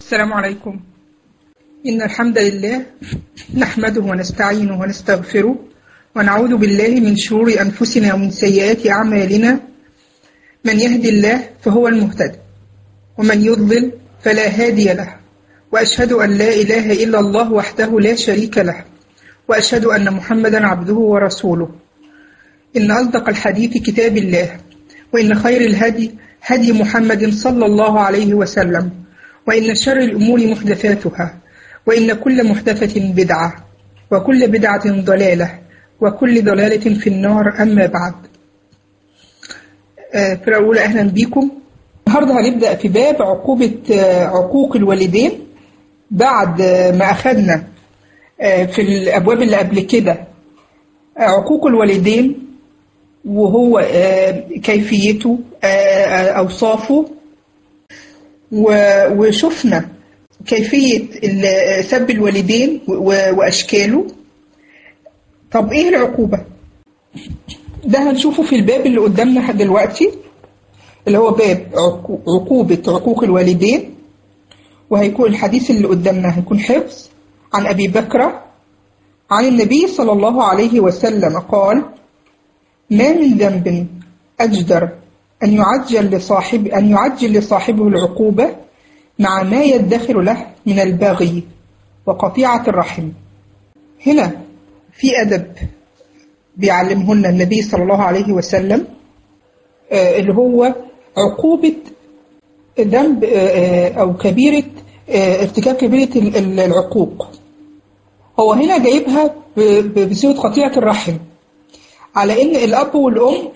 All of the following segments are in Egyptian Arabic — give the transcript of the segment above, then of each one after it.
السلام عليكم إن الحمد لله نحمده ونستعينه ونستغفره ونعوذ بالله من شرور أنفسنا ومن سيئات أعمالنا من يهدي الله فهو المهتد ومن يضلل فلا هادي له وأشهد أن لا إله إلا الله وحده لا شريك له وأشهد أن محمدا عبده ورسوله إن أصدق الحديث كتاب الله وإن خير الهدي هدي محمد صلى الله عليه وسلم وإن شر الأمور محدثاتها وإن كل محدثة بدعة وكل بدعة ضلالة وكل ضلالة في النار أما بعد آه، في الأولى أهلا بكم النهاردة هنبدأ في باب عقوبة آه، عقوق الوالدين بعد آه، ما أخذنا آه، في الأبواب اللي قبل كده آه، عقوق الوالدين وهو آه، كيفيته آه، آه، أوصافه و- وشفنا كيفية ال- سب الوالدين و- وأشكاله طب إيه العقوبة؟ ده هنشوفه في الباب اللي قدامنا دلوقتي اللي هو باب عقو- عقوبة عقوق الوالدين وهيكون الحديث اللي قدامنا هيكون حفظ عن أبي بكر عن النبي صلى الله عليه وسلم قال ما من ذنب أجدر أن يعجل لصاحب أن يعجل لصاحبه العقوبة مع ما يدخر له من البغي وقطيعة الرحم. هنا في أدب بيعلمه لنا النبي صلى الله عليه وسلم آه، اللي هو عقوبة ذنب آه، آه، أو كبيرة آه، ارتكاب كبيرة ال- ال- العقوق. هو هنا جايبها ب- ب- بصيغة قطيعة الرحم. على ان الاب والام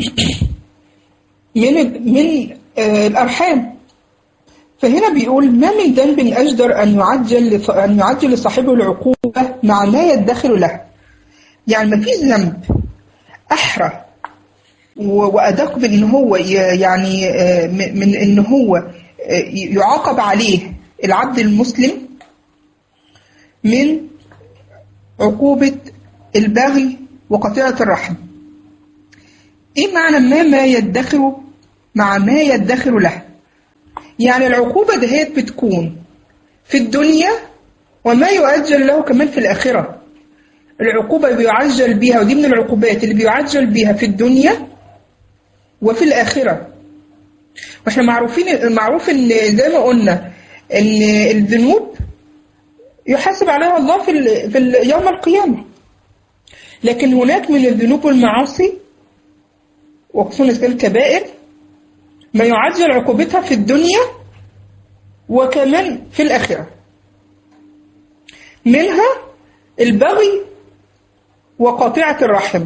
من من آه، الارحام فهنا بيقول ما من ذنب اجدر ان يعجل لص- ان يعجل لصاحبه العقوبه مع ما يدخر له يعني ما فيش ذنب احرى و- وادق من ان هو ي- يعني آه، م- من ان هو آه، يعاقب عليه العبد المسلم من عقوبه البغي وقطيعه الرحم ايه معنى ما ما يدخر مع ما يدخر له يعني العقوبة دهيت بتكون في الدنيا وما يؤجل له كمان في الآخرة العقوبة بيعجل بيها ودي من العقوبات اللي بيعجل بيها في الدنيا وفي الآخرة واحنا معروفين معروف ان زي ما قلنا ان الذنوب يحاسب عليها الله في ال... في ال... يوم القيامة لكن هناك من الذنوب والمعاصي وخصوصا إذا كانت كبائر ما يعجل عقوبتها في الدنيا وكمان في الآخرة منها البغي وقاطعة الرحم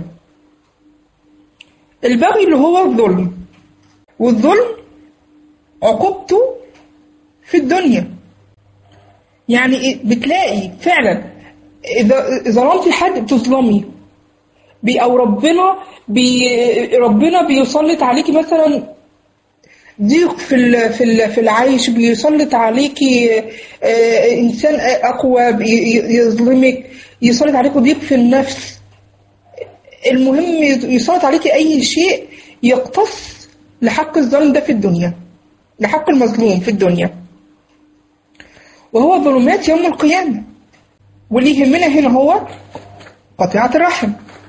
البغي اللي هو الظلم والظلم عقوبته في الدنيا يعني إيه؟ بتلاقي فعلا إذا ظلمتي حد بتظلمي بي او ربنا بي ربنا بيسلط عليكي مثلا ضيق في ال في ال في العيش بيسلط عليكي آه، انسان اقوى بي- ي- يظلمك يسلط عليكي ضيق في النفس المهم يسلط عليكي اي شيء يقتص لحق الظالم ده في الدنيا لحق المظلوم في الدنيا وهو ظلمات يوم القيامه واللي يهمنا هنا هو قطيعه الرحم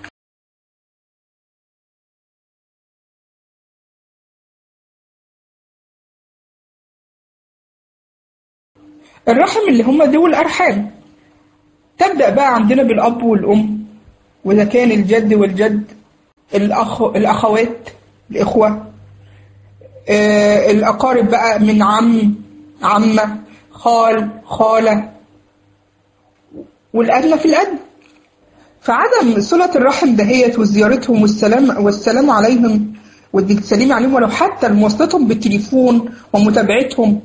الرحم اللي هم ذوي الأرحام تبدأ بقى عندنا بالأب والأم وإذا كان الجد والجد الأخ الأخوات الإخوة آه الأقارب بقى من عم عمة خال خالة والأدنى في الأدنى فعدم صلة الرحم دهيت وزيارتهم والسلام والسلام عليهم والسلام عليهم ولو حتى مواصلتهم بالتليفون ومتابعتهم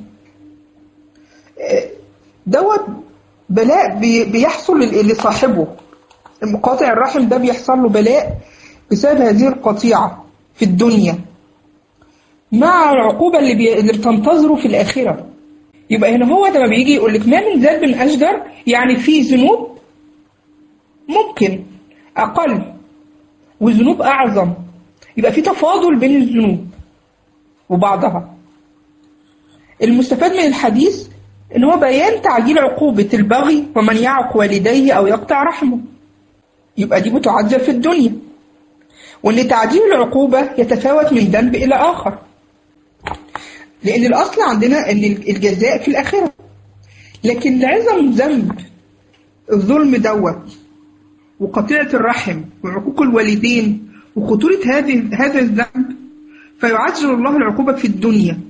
دوت بلاء بي- بيحصل لل- لصاحبه المقاطع الرحم ده بيحصل له بلاء بسبب هذه القطيعة في الدنيا مع العقوبة اللي, بي... اللي بتنتظره في الآخرة يبقى هنا هو لما بيجي يقول لك ما من ذنب أجدر يعني في ذنوب ممكن أقل وذنوب أعظم يبقى في تفاضل بين الذنوب وبعضها المستفاد من الحديث إن هو بيان تعجيل عقوبة البغي ومن يعق والديه أو يقطع رحمه يبقى دي بتعجل في الدنيا وإن تعجيل العقوبة يتفاوت من ذنب إلى آخر لأن الأصل عندنا إن الجزاء في الآخرة لكن لعظم ذنب الظلم دوت وقطيعة الرحم وعقوق الوالدين وخطورة هذه هذا الذنب فيعجل الله العقوبة في الدنيا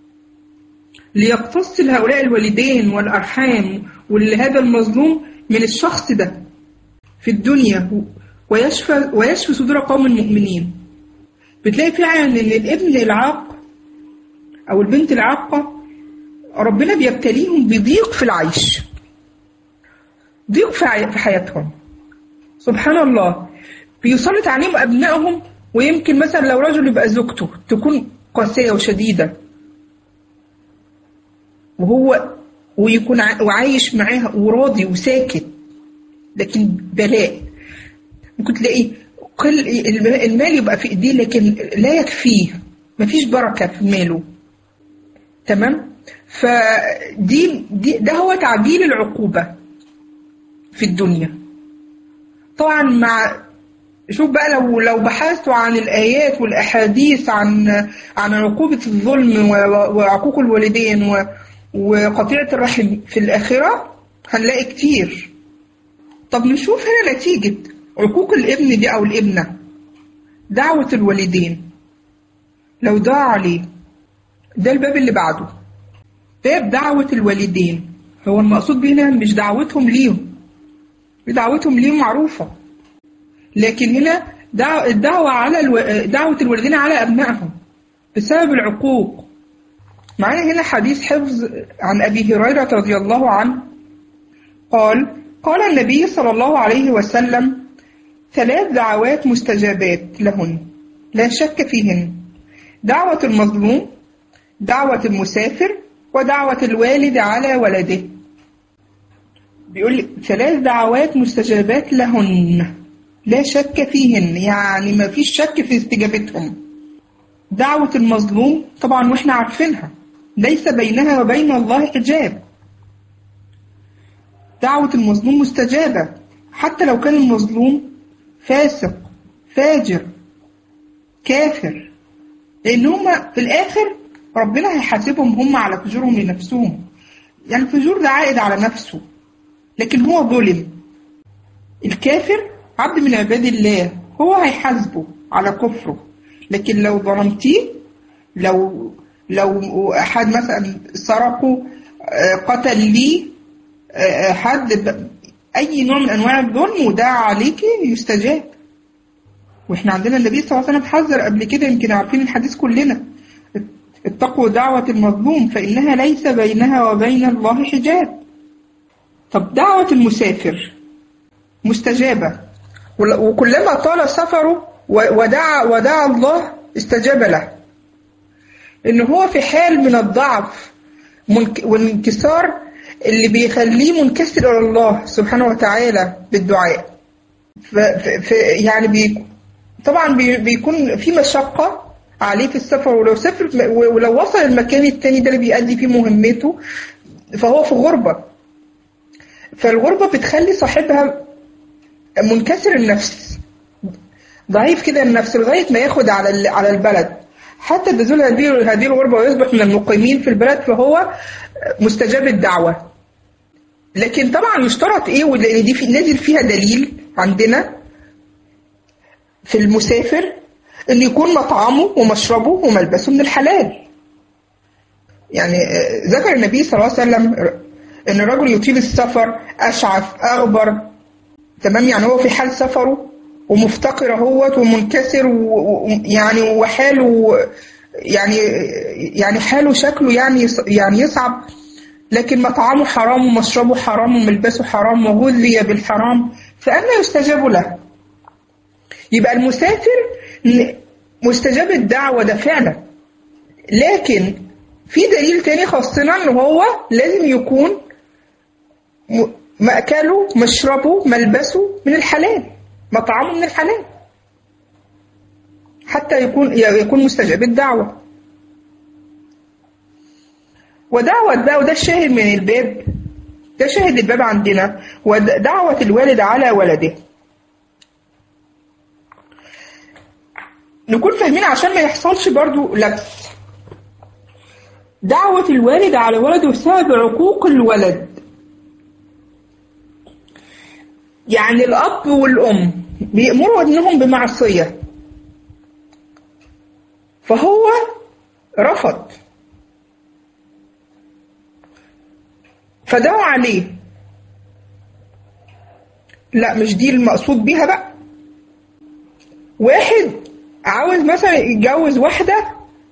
ليقتص هؤلاء الوالدين والأرحام ولهذا المظلوم من الشخص ده في الدنيا ويشفى ويشفي صدور قوم المؤمنين بتلاقي فعلا ان الابن العاق او البنت العاقه ربنا بيبتليهم بضيق في العيش ضيق في حياتهم سبحان الله بيسلط عليهم ابنائهم ويمكن مثلا لو رجل يبقى زوجته تكون قاسيه وشديده وهو ويكون وعايش معاها وراضي وساكت لكن بلاء ممكن تلاقي قل المال يبقى في ايديه لكن لا يكفيه مفيش بركه في ماله تمام فدي دي ده هو تعجيل العقوبه في الدنيا طبعا مع شوف بقى لو لو بحثتوا عن الايات والاحاديث عن عن عقوبه الظلم وعقوق الوالدين وقطيعه الرحم في الاخره هنلاقي كتير طب نشوف هنا نتيجه عقوق الابن دي او الابنه دعوه الوالدين لو ضاع عليه ده الباب اللي بعده باب دعوه الوالدين هو المقصود بهنا مش دعوتهم ليهم دعوتهم ليهم معروفة لكن هنا الدعوة على الو... دعوة الوالدين على أبنائهم بسبب العقوق معنا هنا حديث حفظ عن أبي هريرة رضي الله عنه قال قال النبي صلى الله عليه وسلم ثلاث دعوات مستجابات لهن لا شك فيهن دعوة المظلوم دعوة المسافر ودعوة الوالد على ولده بيقول ثلاث دعوات مستجابات لهن لا شك فيهن يعني ما فيش شك في استجابتهم دعوة المظلوم طبعا واحنا عارفينها ليس بينها وبين الله حجاب دعوة المظلوم مستجابة حتى لو كان المظلوم فاسق فاجر كافر لأن هما في الآخر ربنا هيحاسبهم هم على فجورهم لنفسهم يعني الفجور ده عائد على نفسه لكن هو ظلم الكافر عبد من عباد الله هو هيحاسبه على كفره لكن لو ظلمتيه لو لو أحد مثلا سرقه قتل لي حد أي نوع من أنواع الظلم ودعا عليك يستجاب واحنا عندنا النبي صلى الله عليه وسلم حذر قبل كده يمكن عارفين الحديث كلنا اتقوا دعوة المظلوم فإنها ليس بينها وبين الله حجاب طب دعوة المسافر مستجابة وكلما طال سفره ودعا ودعا الله استجاب له إن هو في حال من الضعف والانكسار اللي بيخليه منكسر إلى الله سبحانه وتعالى بالدعاء ف يعني بي طبعا بي بيكون في مشقة عليه في السفر ولو سافر ولو وصل المكان التاني ده اللي بيأدي فيه مهمته فهو في غربة فالغربة بتخلي صاحبها منكسر النفس ضعيف كده النفس لغاية ما ياخد على على البلد حتى بذول هذه هذه الغربة ويصبح من المقيمين في البلد فهو مستجاب الدعوة لكن طبعا يشترط ايه ولان دي في نازل فيها دليل عندنا في المسافر ان يكون مطعمه ومشربه وملبسه من الحلال يعني ذكر النبي صلى الله عليه وسلم ان الرجل يطيل السفر اشعث اغبر تمام يعني هو في حال سفره ومفتقر اهوت ومنكسر ويعني وحاله يعني يعني حاله شكله يعني يعني يصعب لكن مطعمه حرام ومشربه حرام وملبسه حرام وغذي بالحرام فأنا يستجاب له يبقى المسافر مستجاب الدعوة ده فعلا لكن في دليل تاني خاصنا ان هو لازم يكون مأكله مشربه ملبسه من الحلال مطعمه من الحلال حتى يكون يكون مستجاب الدعوة ودعوة بقى وده الشاهد من الباب ده شاهد الباب عندنا ودعوة الوالد على ولده نكون فاهمين عشان ما يحصلش برضو لبس دعوة الوالد على ولده بسبب عقوق الولد يعني الأب والأم بيأمروا ابنهم بمعصية فهو رفض فدعوا عليه لا مش دي المقصود بيها بقى واحد عاوز مثلا يتجوز واحدة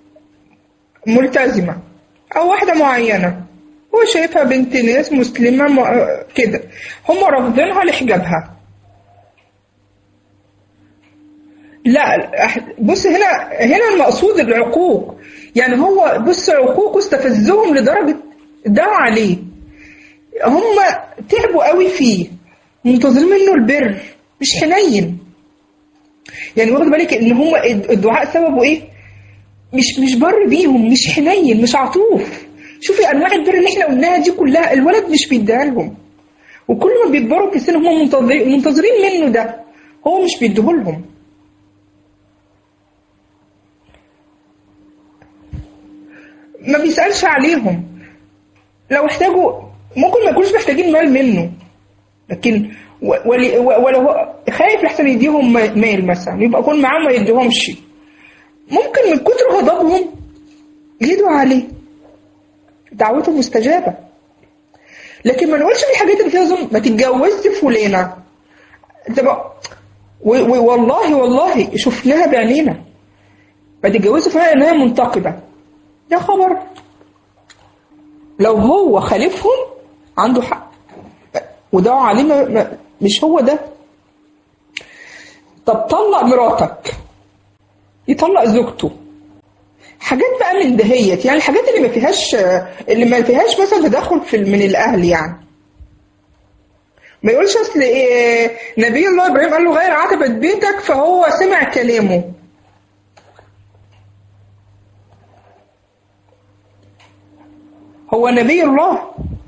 ملتزمة أو واحدة معينة هو شايفها بنت ناس مسلمة م- كده هم رافضينها لحجابها لا أح- بص هنا هنا المقصود العقوق يعني هو بص عقوقه استفزهم لدرجة دعوا عليه هم تعبوا قوي فيه منتظرين منه البر مش حنين يعني واخد بالك ان هم الدعاء سببه ايه مش مش بر بيهم مش حنين مش عطوف شوفي انواع البر اللي احنا قلناها دي كلها الولد مش بيديها لهم وكل ما بيكبروا في السن هم منتظرين منتظرين منه ده هو مش بيديهولهم ما بيسألش عليهم لو احتاجوا ممكن ما يكونوش محتاجين مال منه لكن و- ولي- و- ولو هو خايف لحسن يديهم ما- مال مثلا يبقى يكون معاه ما يديهمش ممكن من كتر غضبهم يدعوا عليه دعوته مستجابة لكن ما نقولش في الحاجات اللي فيها ظلم ما تتجوزش فلانة تبقى و- و- والله والله شفناها بعينينا ما تتجوزوا فيها انها منتقبة يا خبر لو هو خالفهم عنده حق ودعوا عليه ما ما مش هو ده طب طلق مراتك يطلق زوجته حاجات بقى من دهيت يعني الحاجات اللي ما فيهاش اللي ما فيهاش مثلا تدخل في من الاهل يعني ما يقولش اصل إيه نبي الله ابراهيم قال له غير عتبة بيتك فهو سمع كلامه هو نبي الله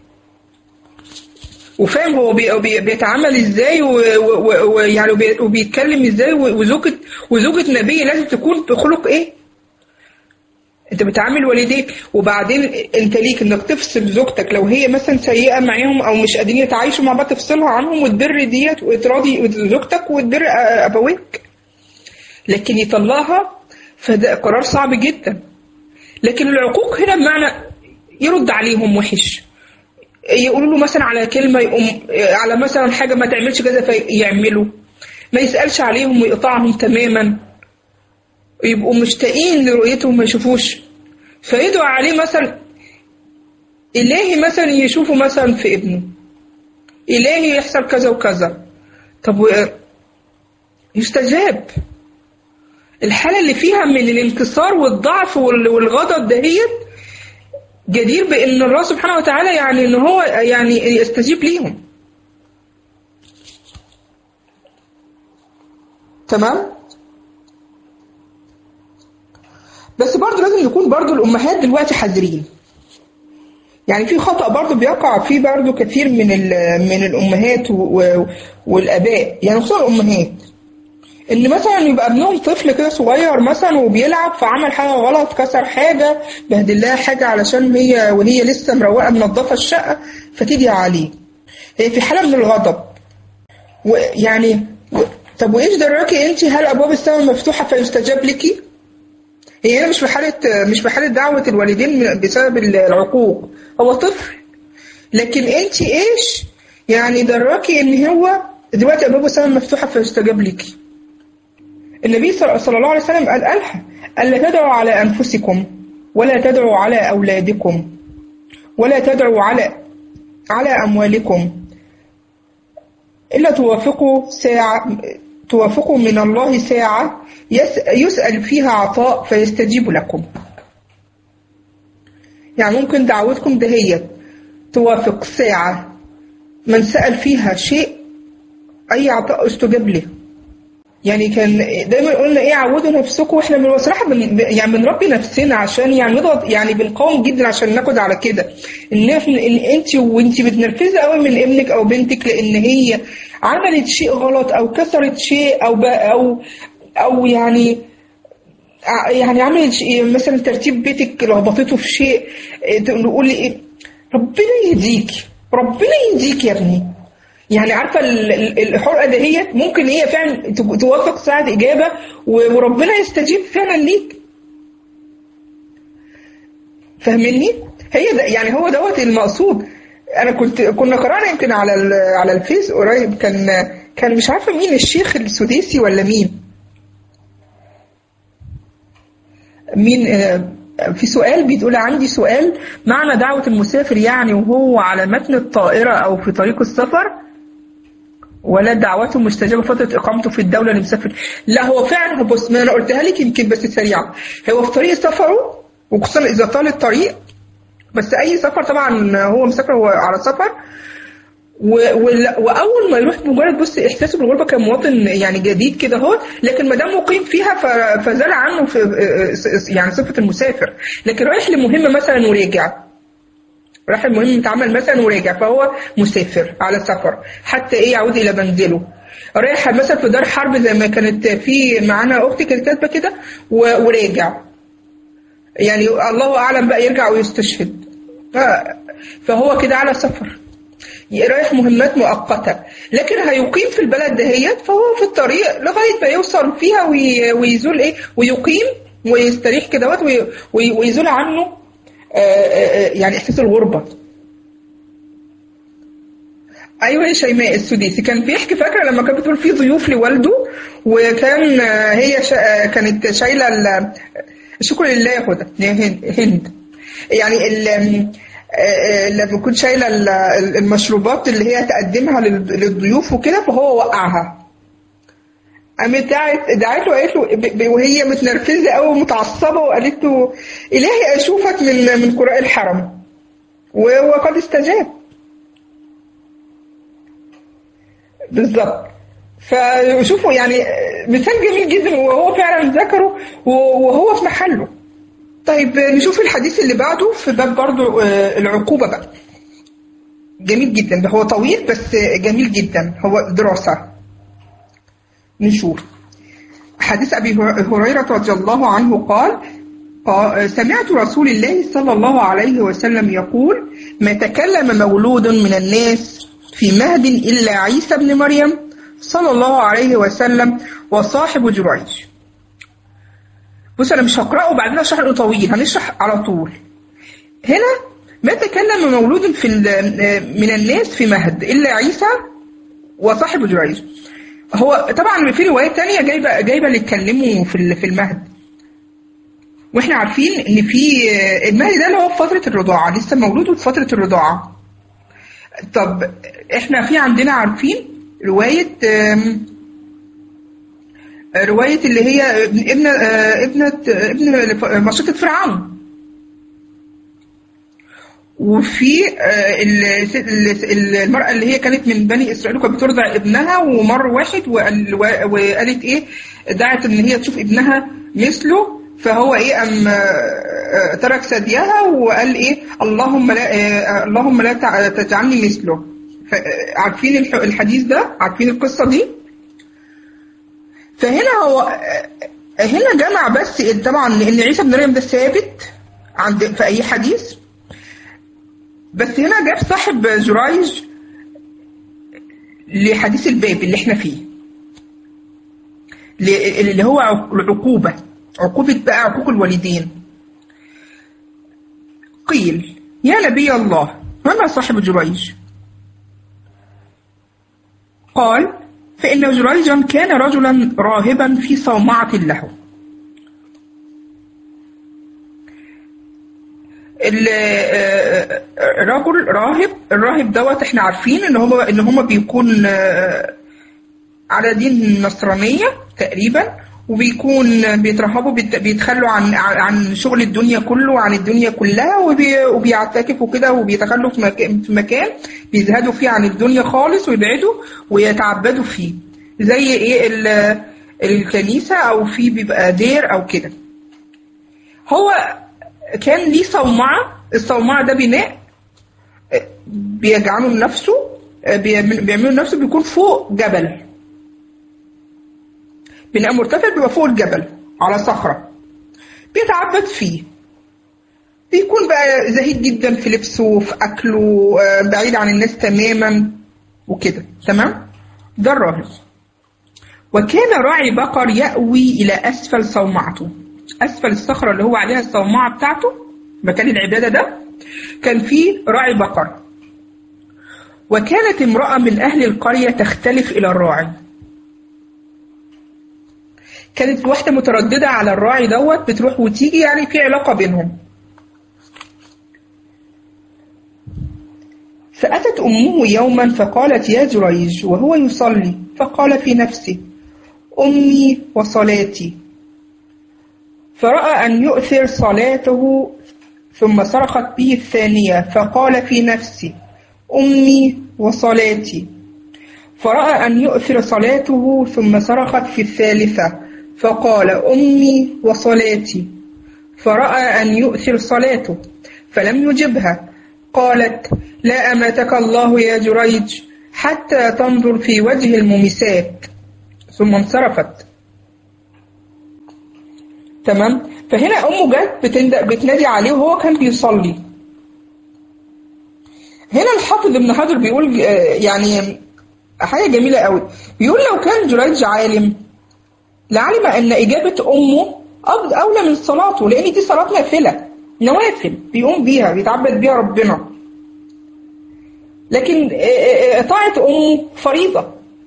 وفاهم هو بي بي بيتعامل ازاي ويعني وبيتكلم ازاي وزوجة وزوجة نبي لازم تكون بخلق ايه؟ انت بتعامل والديك وبعدين انت ليك انك تفصل زوجتك لو هي مثلا سيئه معاهم او مش قادرين يتعايشوا مع بعض تفصلها عنهم وتبر ديت وتراضي زوجتك وتبر ابويك لكن يطلقها فده قرار صعب جدا لكن العقوق هنا بمعنى يرد عليهم وحش يقولوا له مثلا على كلمة يقوم على مثلا حاجة ما تعملش كذا فيعملوا ما يسألش عليهم ويقطعهم تماما يبقوا مشتاقين لرؤيتهم ما يشوفوش فيدعو عليه مثلا إلهي مثلا يشوفه مثلا في ابنه إلهي يحصل كذا وكذا طب يستجاب الحالة اللي فيها من الانكسار والضعف والغضب دهيت جدير بان الله سبحانه وتعالى يعني ان هو يعني يستجيب ليهم تمام بس برضه لازم نكون برضه الامهات دلوقتي حذرين يعني في خطأ برضه بيقع فيه برضه كثير من من الامهات والاباء يعني خصوصا الامهات ان مثلا يبقى ابنهم طفل كده صغير مثلا وبيلعب فعمل حاجه غلط كسر حاجه بهدل لها حاجه علشان هي وهي لسه مروقه منظفه الشقه فتدعي عليه هي في حاله من الغضب ويعني و... طب وايش دراكي انت هل ابواب السماء مفتوحه فيستجاب لك هي هنا مش في حاله مش في حاله دعوه الوالدين بسبب العقوق هو طفل لكن انت ايش يعني دراكي ان هو دلوقتي ابواب السماء مفتوحه فيستجاب لك النبي صلى الله عليه وسلم قال ألحى ألا تدعوا على أنفسكم ولا تدعوا على أولادكم ولا تدعوا على على أموالكم إلا توافقوا ساعة توافقوا من الله ساعة يسأل فيها عطاء فيستجيب لكم يعني ممكن دعوتكم دهيت توافق ساعة من سأل فيها شيء أي عطاء استجاب له يعني كان دايما قلنا ايه عودوا نفسكم واحنا من بصراحه بن يعني بنربي نفسنا عشان يعني نضغط يعني بنقاوم جدا عشان ناخد على كده ان احنا ان انت وانت بتنرفزي قوي من ابنك او بنتك لان هي عملت شيء غلط او كسرت شيء او بقى او او يعني يعني عملت شيء مثلا ترتيب بيتك لخبطته في شيء نقول ايه ربنا يهديكي ربنا يهديك يا ابني يعني عارفه الحرقه دهيت ممكن هي فعلا توافق ساعه اجابه وربنا يستجيب فعلا ليك فاهمني هي ده يعني هو دوت المقصود انا كنت كنا قرانا يمكن على على الفيس قريب كان كان مش عارفه مين الشيخ السديسي ولا مين مين في سؤال بتقول عندي سؤال معنى دعوة المسافر يعني وهو على متن الطائرة أو في طريق السفر ولا دعوته مستجابة فترة إقامته في الدولة اللي مسافر لا هو فعلا هو بص ما أنا قلتها لك يمكن بس سريعة هو في طريق سفره وخصوصا إذا طال الطريق بس أي سفر طبعا هو مسافر هو على سفر واول ما يروح مجرد بص احساسه بالغربه كمواطن يعني جديد كده اهو لكن ما دام مقيم فيها فزال عنه في يعني صفه المسافر لكن رايح لمهمه مثلا ورجع راح المهم اتعمل مثلا ورجع فهو مسافر على سفر حتى ايه يعود الى منزله رايح مثلا في دار حرب زي ما كانت في معانا اختي كانت كاتبه كده وراجع يعني الله اعلم بقى يرجع ويستشهد فهو كده على سفر رايح مهمات مؤقتة لكن هيقيم في البلد دهيت فهو في الطريق لغاية ما يوصل فيها ويزول ايه ويقيم ويستريح كده ويزول عنه يعني احساس الغربة ايوه يا شيماء السديسي كان بيحكي فاكره لما كانت بتقول في ضيوف لوالده وكان هي شا كانت شايله الشكر لله يا هدى هند يعني لما كنت شايله المشروبات اللي هي تقدمها للضيوف وكده فهو وقعها قامت دعت دعت له قالت له وهي متنرفزه قوي ومتعصبه وقالت له الهي اشوفك من من قراء الحرم وهو قد استجاب بالظبط فشوفوا يعني مثال جميل جدا وهو فعلا ذكره وهو في محله طيب نشوف الحديث اللي بعده في باب برضو العقوبة بقى جميل جدا ده هو طويل بس جميل جدا هو دراسة نشوف حديث أبي هريرة رضي الله عنه قال سمعت رسول الله صلى الله عليه وسلم يقول ما تكلم مولود من الناس في مهد إلا عيسى بن مريم صلى الله عليه وسلم وصاحب جريج بص انا مش هقراه وبعدين اشرح طويل هنشرح على طول هنا ما تكلم مولود في من الناس في مهد الا عيسى وصاحب جريج هو طبعا في روايات تانية جايبه جايبه اللي اتكلموا في في المهد واحنا عارفين ان في المهد ده اللي هو في فتره الرضاعه لسه مولود في فتره الرضاعه طب احنا في عندنا عارفين روايه رواية اللي هي ابن ابنة ابن مشيطة فرعون وفي المرأة اللي هي كانت من بني إسرائيل وكانت بترضع ابنها ومر واحد وقالت إيه دعت إن هي تشوف ابنها مثله فهو إيه أم ترك ثديها وقال إيه اللهم لا اللهم لا تجعلني مثله عارفين الحديث ده عارفين القصة دي فهنا هو هنا جمع بس طبعا لان عيسى بن مريم ده ثابت عند في اي حديث بس هنا جاب صاحب جرايج لحديث الباب اللي احنا فيه اللي هو العقوبة عقوبة بقى عقوق الوالدين قيل يا نبي الله وما صاحب جريج قال فإن جريجا كان رجلا راهبا في صومعة له الرجل راهب الراهب دوت احنا عارفين ان هم ان هم بيكون على دين النصرانيه تقريبا وبيكون بيترهبوا بيتخلوا عن عن شغل الدنيا كله وعن الدنيا كلها وبيعتكفوا كده وبيتخلوا في مكان في مكان بيزهدوا فيه عن الدنيا خالص ويبعدوا ويتعبدوا فيه زي ايه الكنيسة أو في بيبقى دير أو كده هو كان ليه صومعة الصومعة ده بناء بيجعله لنفسه بيعمله لنفسه بيكون فوق جبل بناء مرتفع بيبقى فوق الجبل على صخرة بيتعبد فيه بيكون بقى زهيد جدا في لبسه وفي أكله بعيد عن الناس تماما وكده تمام ده الراهب وكان راعي بقر يأوي إلى أسفل صومعته أسفل الصخرة اللي هو عليها الصومعة بتاعته مكان العبادة ده كان فيه راعي بقر وكانت امرأة من أهل القرية تختلف إلى الراعي كانت واحدة مترددة على الراعي دوت بتروح وتيجي يعني في علاقة بينهم فأتت أمه يوما فقالت يا جريج وهو يصلي فقال في نفسه أمي وصلاتي فرأى أن يؤثر صلاته ثم صرخت به الثانية فقال في نفسه أمي وصلاتي فرأى أن يؤثر صلاته ثم صرخت في الثالثة فقال أمي وصلاتي فرأى أن يؤثر صلاته فلم يجبها قالت لا أماتك الله يا جريج حتى تنظر في وجه الممسات ثم انصرفت تمام فهنا أمه جت بتنادي عليه وهو كان بيصلي هنا الحافظ ابن حجر بيقول يعني حاجة جميلة قوي بيقول لو كان جريج عالم لعلم أن إجابة أمه أولى من صلاته لأن دي صلاة نافلة نوافل بيقوم بيها بيتعبد بيها ربنا لكن طاعة أمه فريضة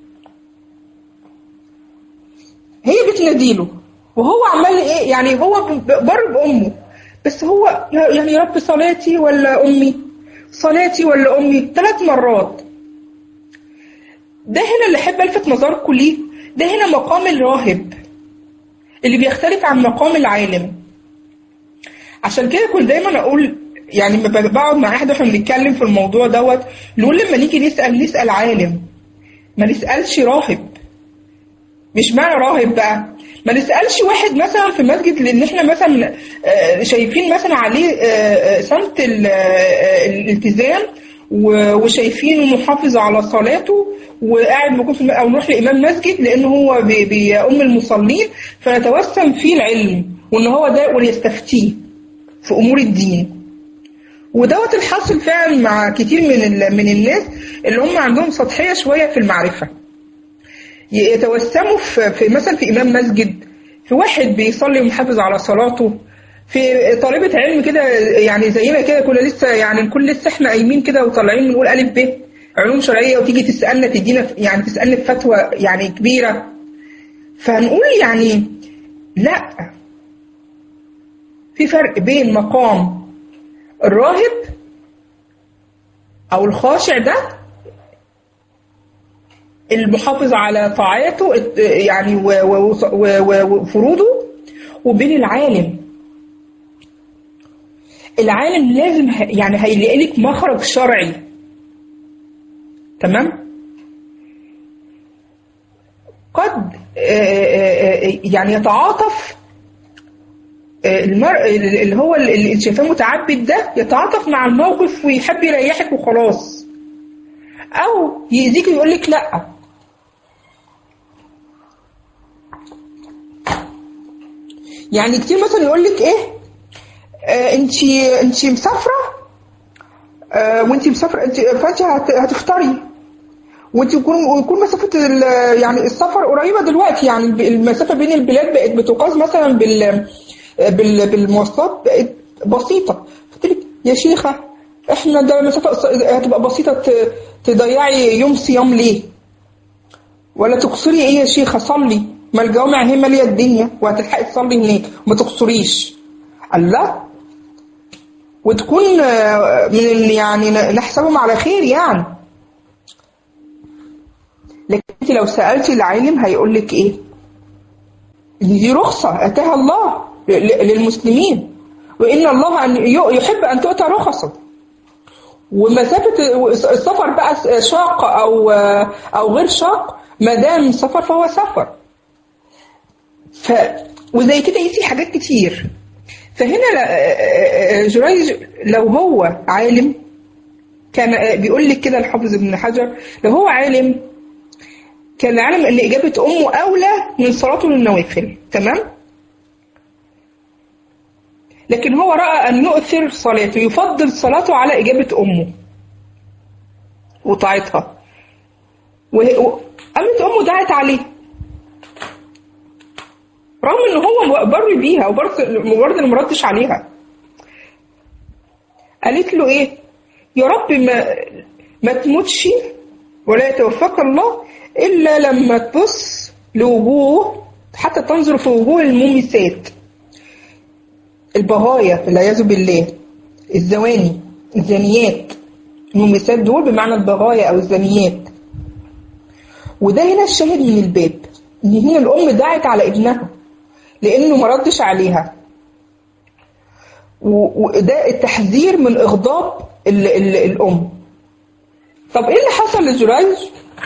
هي بتناديله وهو عمال ايه يعني هو بر بامه بس هو يعني يا رب صلاتي ولا امي صلاتي ولا امي ثلاث مرات ده هنا اللي احب الفت نظركم ليه ده هنا مقام الراهب اللي بيختلف عن مقام العالم عشان كده كنت دايما اقول يعني لما بقعد مع احد واحنا بنتكلم في الموضوع دوت نقول لما نيجي نسال نسال عالم ما نسالش راهب مش معنى راهب بقى ما نسألش واحد مثلا في مسجد لأن احنا مثلا شايفين مثلا عليه سمت الالتزام وشايفينه محافظ على صلاته وقاعد موجود في او نروح لامام مسجد لان هو بيؤم المصلين فنتوسم فيه العلم وان هو ده ويستفتيه في امور الدين ودوت الحاصل فعلا مع كتير من من الناس اللي هم عندهم سطحيه شويه في المعرفه يتوسموا في, في مثلا في امام مسجد في واحد بيصلي ومحافظ على صلاته في طالبة علم كده يعني زينا كده كنا لسه يعني نكون لسه احنا قايمين كده وطالعين بنقول ألف ب علوم شرعية وتيجي تسألنا تدينا يعني تسألنا فتوى يعني كبيرة فهنقول يعني لا في فرق بين مقام الراهب أو الخاشع ده المحافظ على طاعاته يعني وفروضه وبين العالم العالم لازم يعني هيلاقي لك مخرج شرعي تمام قد يعني يتعاطف المرء اللي هو اللي شايفاه متعبد ده يتعاطف مع الموقف ويحب يريحك وخلاص او يأذيك ويقول لك لا يعني كتير مثلا يقول لك ايه آه انت انت مسافره آه وانت مسافره انت فانت هتفطري وانت يكون ويكون مسافه يعني السفر قريبه دلوقتي يعني المسافه بين البلاد بقت بتقاس مثلا بال بال بالمواصلات بقت بسيطه قلت لك يا شيخه احنا ده مسافه هتبقى بسيطه تضيعي يوم صيام ليه؟ ولا تقصري ايه يا شيخه صلي ما الجوامع هي ماليه الدنيا وهتلحقي تصلي هناك ما تقصريش الله وتكون من يعني نحسبهم على خير يعني لكن انت لو سالتي العالم هيقول لك ايه دي رخصه اتاها الله للمسلمين وان الله أن يحب ان تؤتى رخصه ومسافه السفر بقى شاق او او غير شاق ما دام سفر فهو سفر ف وزي كده يسي حاجات كتير فهنا ل- جريج لو هو عالم كان بيقول لك كده الحافظ ابن حجر لو هو عالم كان عالم ان اجابه امه اولى من صلاته للنوافل تمام لكن هو راى ان يؤثر صلاته يفضل صلاته على اجابه امه وطاعتها وه- و- قامت امه دعت عليه رغم ان هو بر بيها وبرضه برضه ما ردش عليها قالت له ايه يا رب ما ما تموتش ولا يتوفاك الله الا لما تبص لوجوه حتى تنظر في وجوه المومسات البغايا والعياذ بالله الزواني الزانيات المومسات دول بمعنى البغايا او الزانيات وده هنا الشاهد من الباب ان هنا الام دعت على ابنها لانه ما ردش عليها و- وده التحذير من اغضاب ال ال الام طب ايه اللي حصل لجريج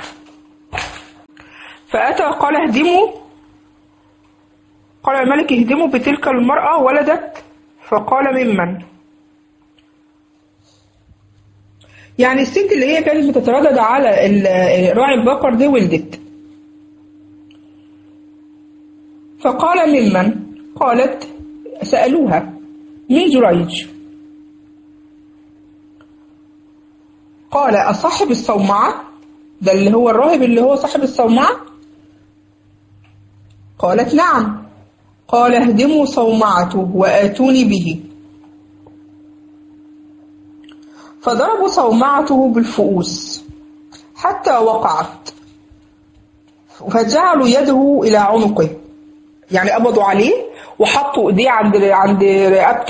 فاتى قال اهدموا قال الملك اهدموا بتلك المرأة ولدت فقال ممن يعني الست اللي هي كانت بتتردد على ال- راعي البقر دي ولدت فقال ممن قالت سألوها من جريج قال أصاحب الصومعة ده اللي هو الراهب اللي هو صاحب الصومعة قالت نعم قال اهدموا صومعته وآتوني به فضربوا صومعته بالفؤوس حتى وقعت فجعلوا يده إلى عنقه يعني قبضوا عليه وحطوا ايديه عند عند رقبته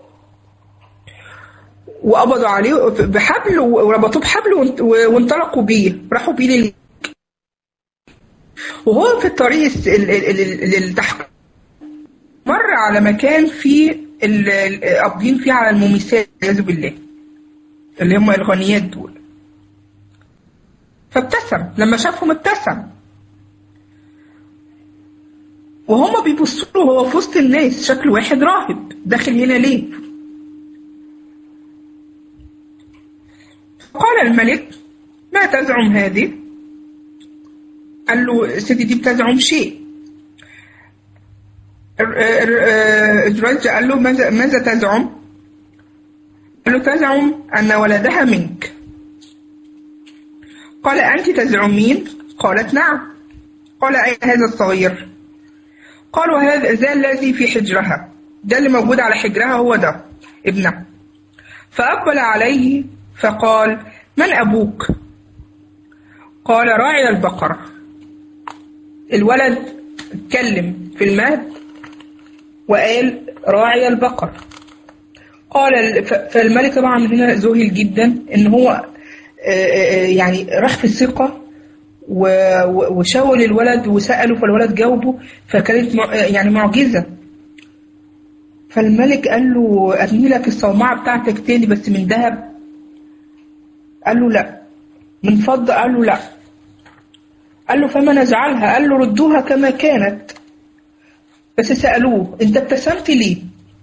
وقبضوا عليه بحبل وربطوه بحبل وانت- وانطلقوا بيه راحوا بيه لل وهو في الطريق الس- ال- ال- ال- للتحقيق مر على مكان فيه ال- ال- قابضين فيه على المومسات والعياذ بالله اللي هم الغنيات دول فابتسم لما شافهم ابتسم وهما بيبصوا له هو في وسط الناس شكل واحد راهب داخل هنا ليه قال الملك ما تزعم هذه قال له سيدي دي بتزعم شيء الرجل قال له ماذا, ماذا تزعم قال له تزعم أن ولدها منك قال أنت تزعمين قالت نعم قال أين هذا الصغير قال وهذا ذا الذي في حجرها ده اللي موجود على حجرها هو ده ابنها فأقبل عليه فقال من أبوك قال راعي البقرة الولد اتكلم في المهد وقال راعي البقر قال ف- فالملك طبعا هنا ذهل جدا ان هو آه، آه، يعني راح في الثقة و- و- وشاول الولد وسأله فالولد جاوبه فكانت مع- يعني معجزة فالملك قال له أبني لك الصومعة بتاعتك تاني بس من ذهب قال له لا من فضة قال له لا قال له فما نجعلها قال له ردوها كما كانت بس سألوه انت ابتسمت ليه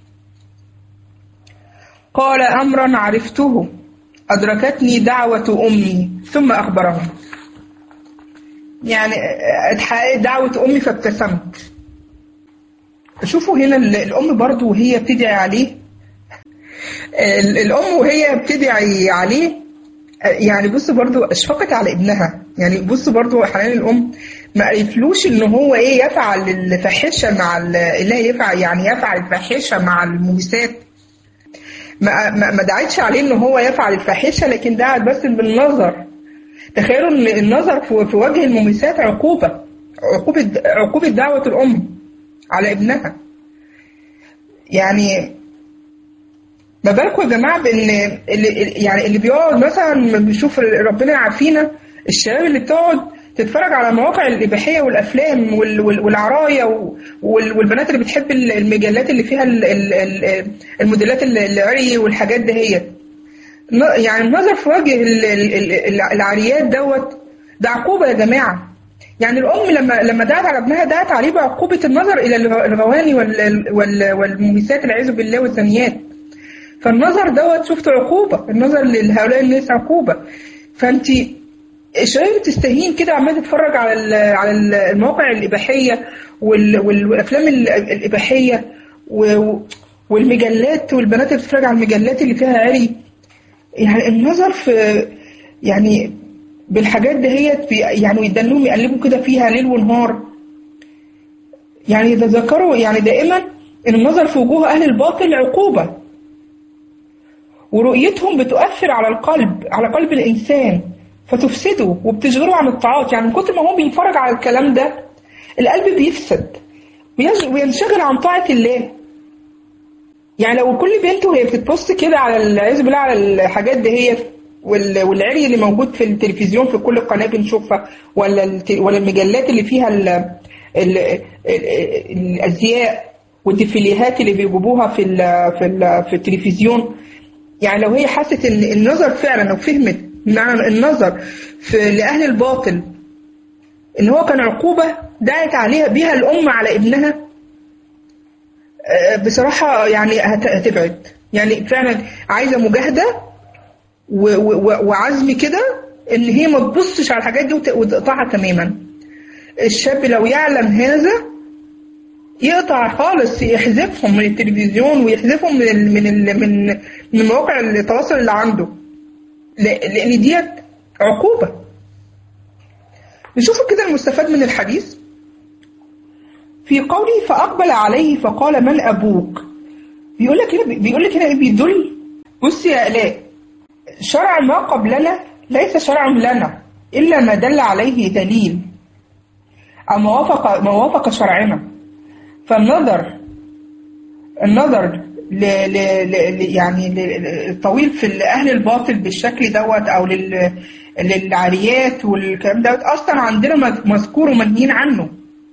قال أمرا عرفته أدركتني دعوة أمي ثم أخبرهم يعني اتحققت دعوة أمي فابتسمت شوفوا هنا ال- الأم برضو وهي بتدعي عليه ال- الأم وهي بتدعي عليه يعني بص برضو اشفقت على ابنها يعني بص برضو حنان الأم ما قالتلوش إن هو إيه يفعل الفاحشة مع ال- اللي هي يفعل يعني يفعل الفاحشة مع الموسات ما ما ما دعتش عليه ان هو يفعل الفاحشه لكن دعت بس بالنظر تخيلوا ان النظر في في وجه المميسات عقوبه عقوبه عقوبه دعوه الام على ابنها يعني ما بالكم يا جماعه بان اللي يعني اللي بيقعد مثلا بيشوف ربنا يعافينا الشباب اللي بتقعد تتفرج على مواقع الإباحية والأفلام وال- وال- والعراية وال- والبنات اللي بتحب ال- المجلات اللي فيها ال- ال- ال- الموديلات ال- العري والحاجات دهيت يعني النظر في وجه ال- ال- ال- العريات دوت ده عقوبة يا جماعة يعني الأم لما لما دعت على ابنها دعت عليه بعقوبة النظر إلى الغواني وال- وال- والمميسات والعياذ بالله والزانيات فالنظر دوت شفت عقوبة النظر لهؤلاء الناس عقوبة فأنت شايف تستهين كده عمال تتفرج على ال- على ال- المواقع الإباحية وال- وال- والأفلام ال- الإباحية و- والمجلات والبنات اللي بتتفرج على المجلات اللي فيها عري يعني النظر في يعني بالحاجات دهيت بي- يعني يدنوهم يقلبوا كده فيها ليل ونهار يعني يتذكروا يعني دائما ان النظر في وجوه اهل الباطل عقوبه ورؤيتهم بتؤثر على القلب على قلب الانسان فتفسده وبتشغله عن الطاعات يعني من كتر ما هو بيتفرج على الكلام ده القلب بيفسد ويش- وينشغل عن طاعه الله يعني لو كل بنت وهي بتبص كده على العياذ بالله على الحاجات دي هي وال- والعري اللي موجود في التلفزيون في كل قناه بنشوفها ولا الت- ولا المجلات اللي فيها ال ال ال الازياء والديفيليهات اللي بيجيبوها في ال في ال في التلفزيون يعني لو هي حست ان النظر فعلا لو فهمت معنى النظر في لاهل الباطل ان هو كان عقوبه دعت عليها بيها الام على ابنها آه، بصراحة يعني هت- هتبعد يعني فعلا عايزة مجاهدة و- و- وعزم كده ان هي ما تبصش على الحاجات دي وت- وتقطعها تماما الشاب لو يعلم هذا يقطع خالص يحذفهم من التلفزيون ويحذفهم من ال من ال من من مواقع التواصل اللي عنده ل- لان ديت عقوبة نشوف كده المستفاد من الحديث في قوله فأقبل عليه فقال من أبوك بيقول لك هنا بيقول لك هنا إيه بيدل بص يا آلاء شرع ما قبلنا ليس شرع لنا إلا ما دل عليه دليل أو ما وافق ما وافق شرعنا فالنظر النظر ل ل ل يعني ل- ل- الطويل في أهل الباطل بالشكل دوت أو لل للعاريات والكلام دوت أصلا عندنا مذكور ومنهيين عنه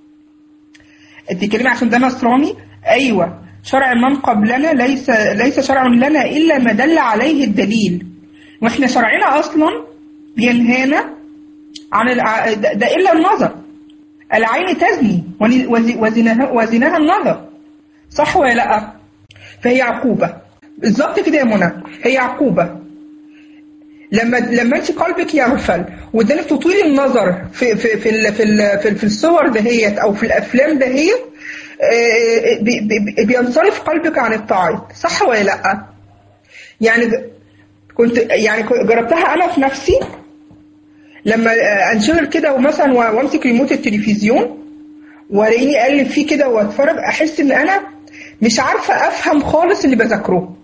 انت بتتكلمي عشان ده نصراني ايوه شرع من قبلنا ليس ليس شرع لنا الا ما دل عليه الدليل واحنا شرعنا اصلا بينهانا عن الع... ده, ده الا النظر العين تزني ون- وز- وزناها وزناها النظر صح ولا لا فهي عقوبه بالظبط كده يا منى هي عقوبه لما لما انت قلبك يغفل وقدامك تطويل النظر في في في ال- في ال- في, في الصور دهيت او في الافلام دهيت آه، بي- بي- بينصرف قلبك عن الطاعات صح ولا لا يعني ج- كنت يعني كنت- جربتها انا في نفسي لما آه، انشغل كده ومثلا و- وامسك ريموت التلفزيون والاقيني اقلب فيه كده واتفرج احس ان انا مش عارفه افهم خالص اللي بذاكره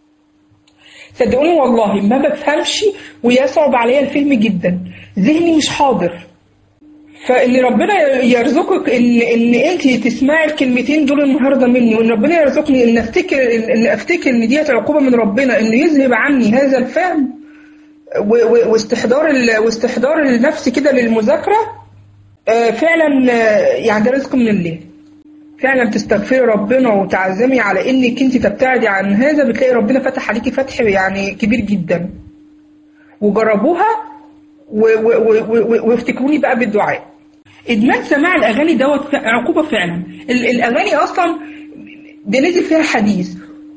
صدقوني والله ما بفهمش ويصعب عليا الفهم جدا ذهني مش حاضر فان ربنا يرزقك ان ان انت تسمعي الكلمتين دول النهارده مني وان ربنا يرزقني ان افتكر ان افتكر ان ديت عقوبه من ربنا انه يذهب عني هذا الفهم و- و- واستحضار ال- واستحضار النفس كده للمذاكره آه، فعلا آه، يعني ده رزق من الله فعلا تستغفري ربنا وتعزمي على انك انت تبتعدي عن هذا بتلاقي ربنا فتح عليكي فتح يعني كبير جدا وجربوها و- و- و- و- وافتكروني بقى بالدعاء ادمان سماع الاغاني دوت ف- عقوبه فعلا ال- الاغاني اصلا بنزل فيها حديث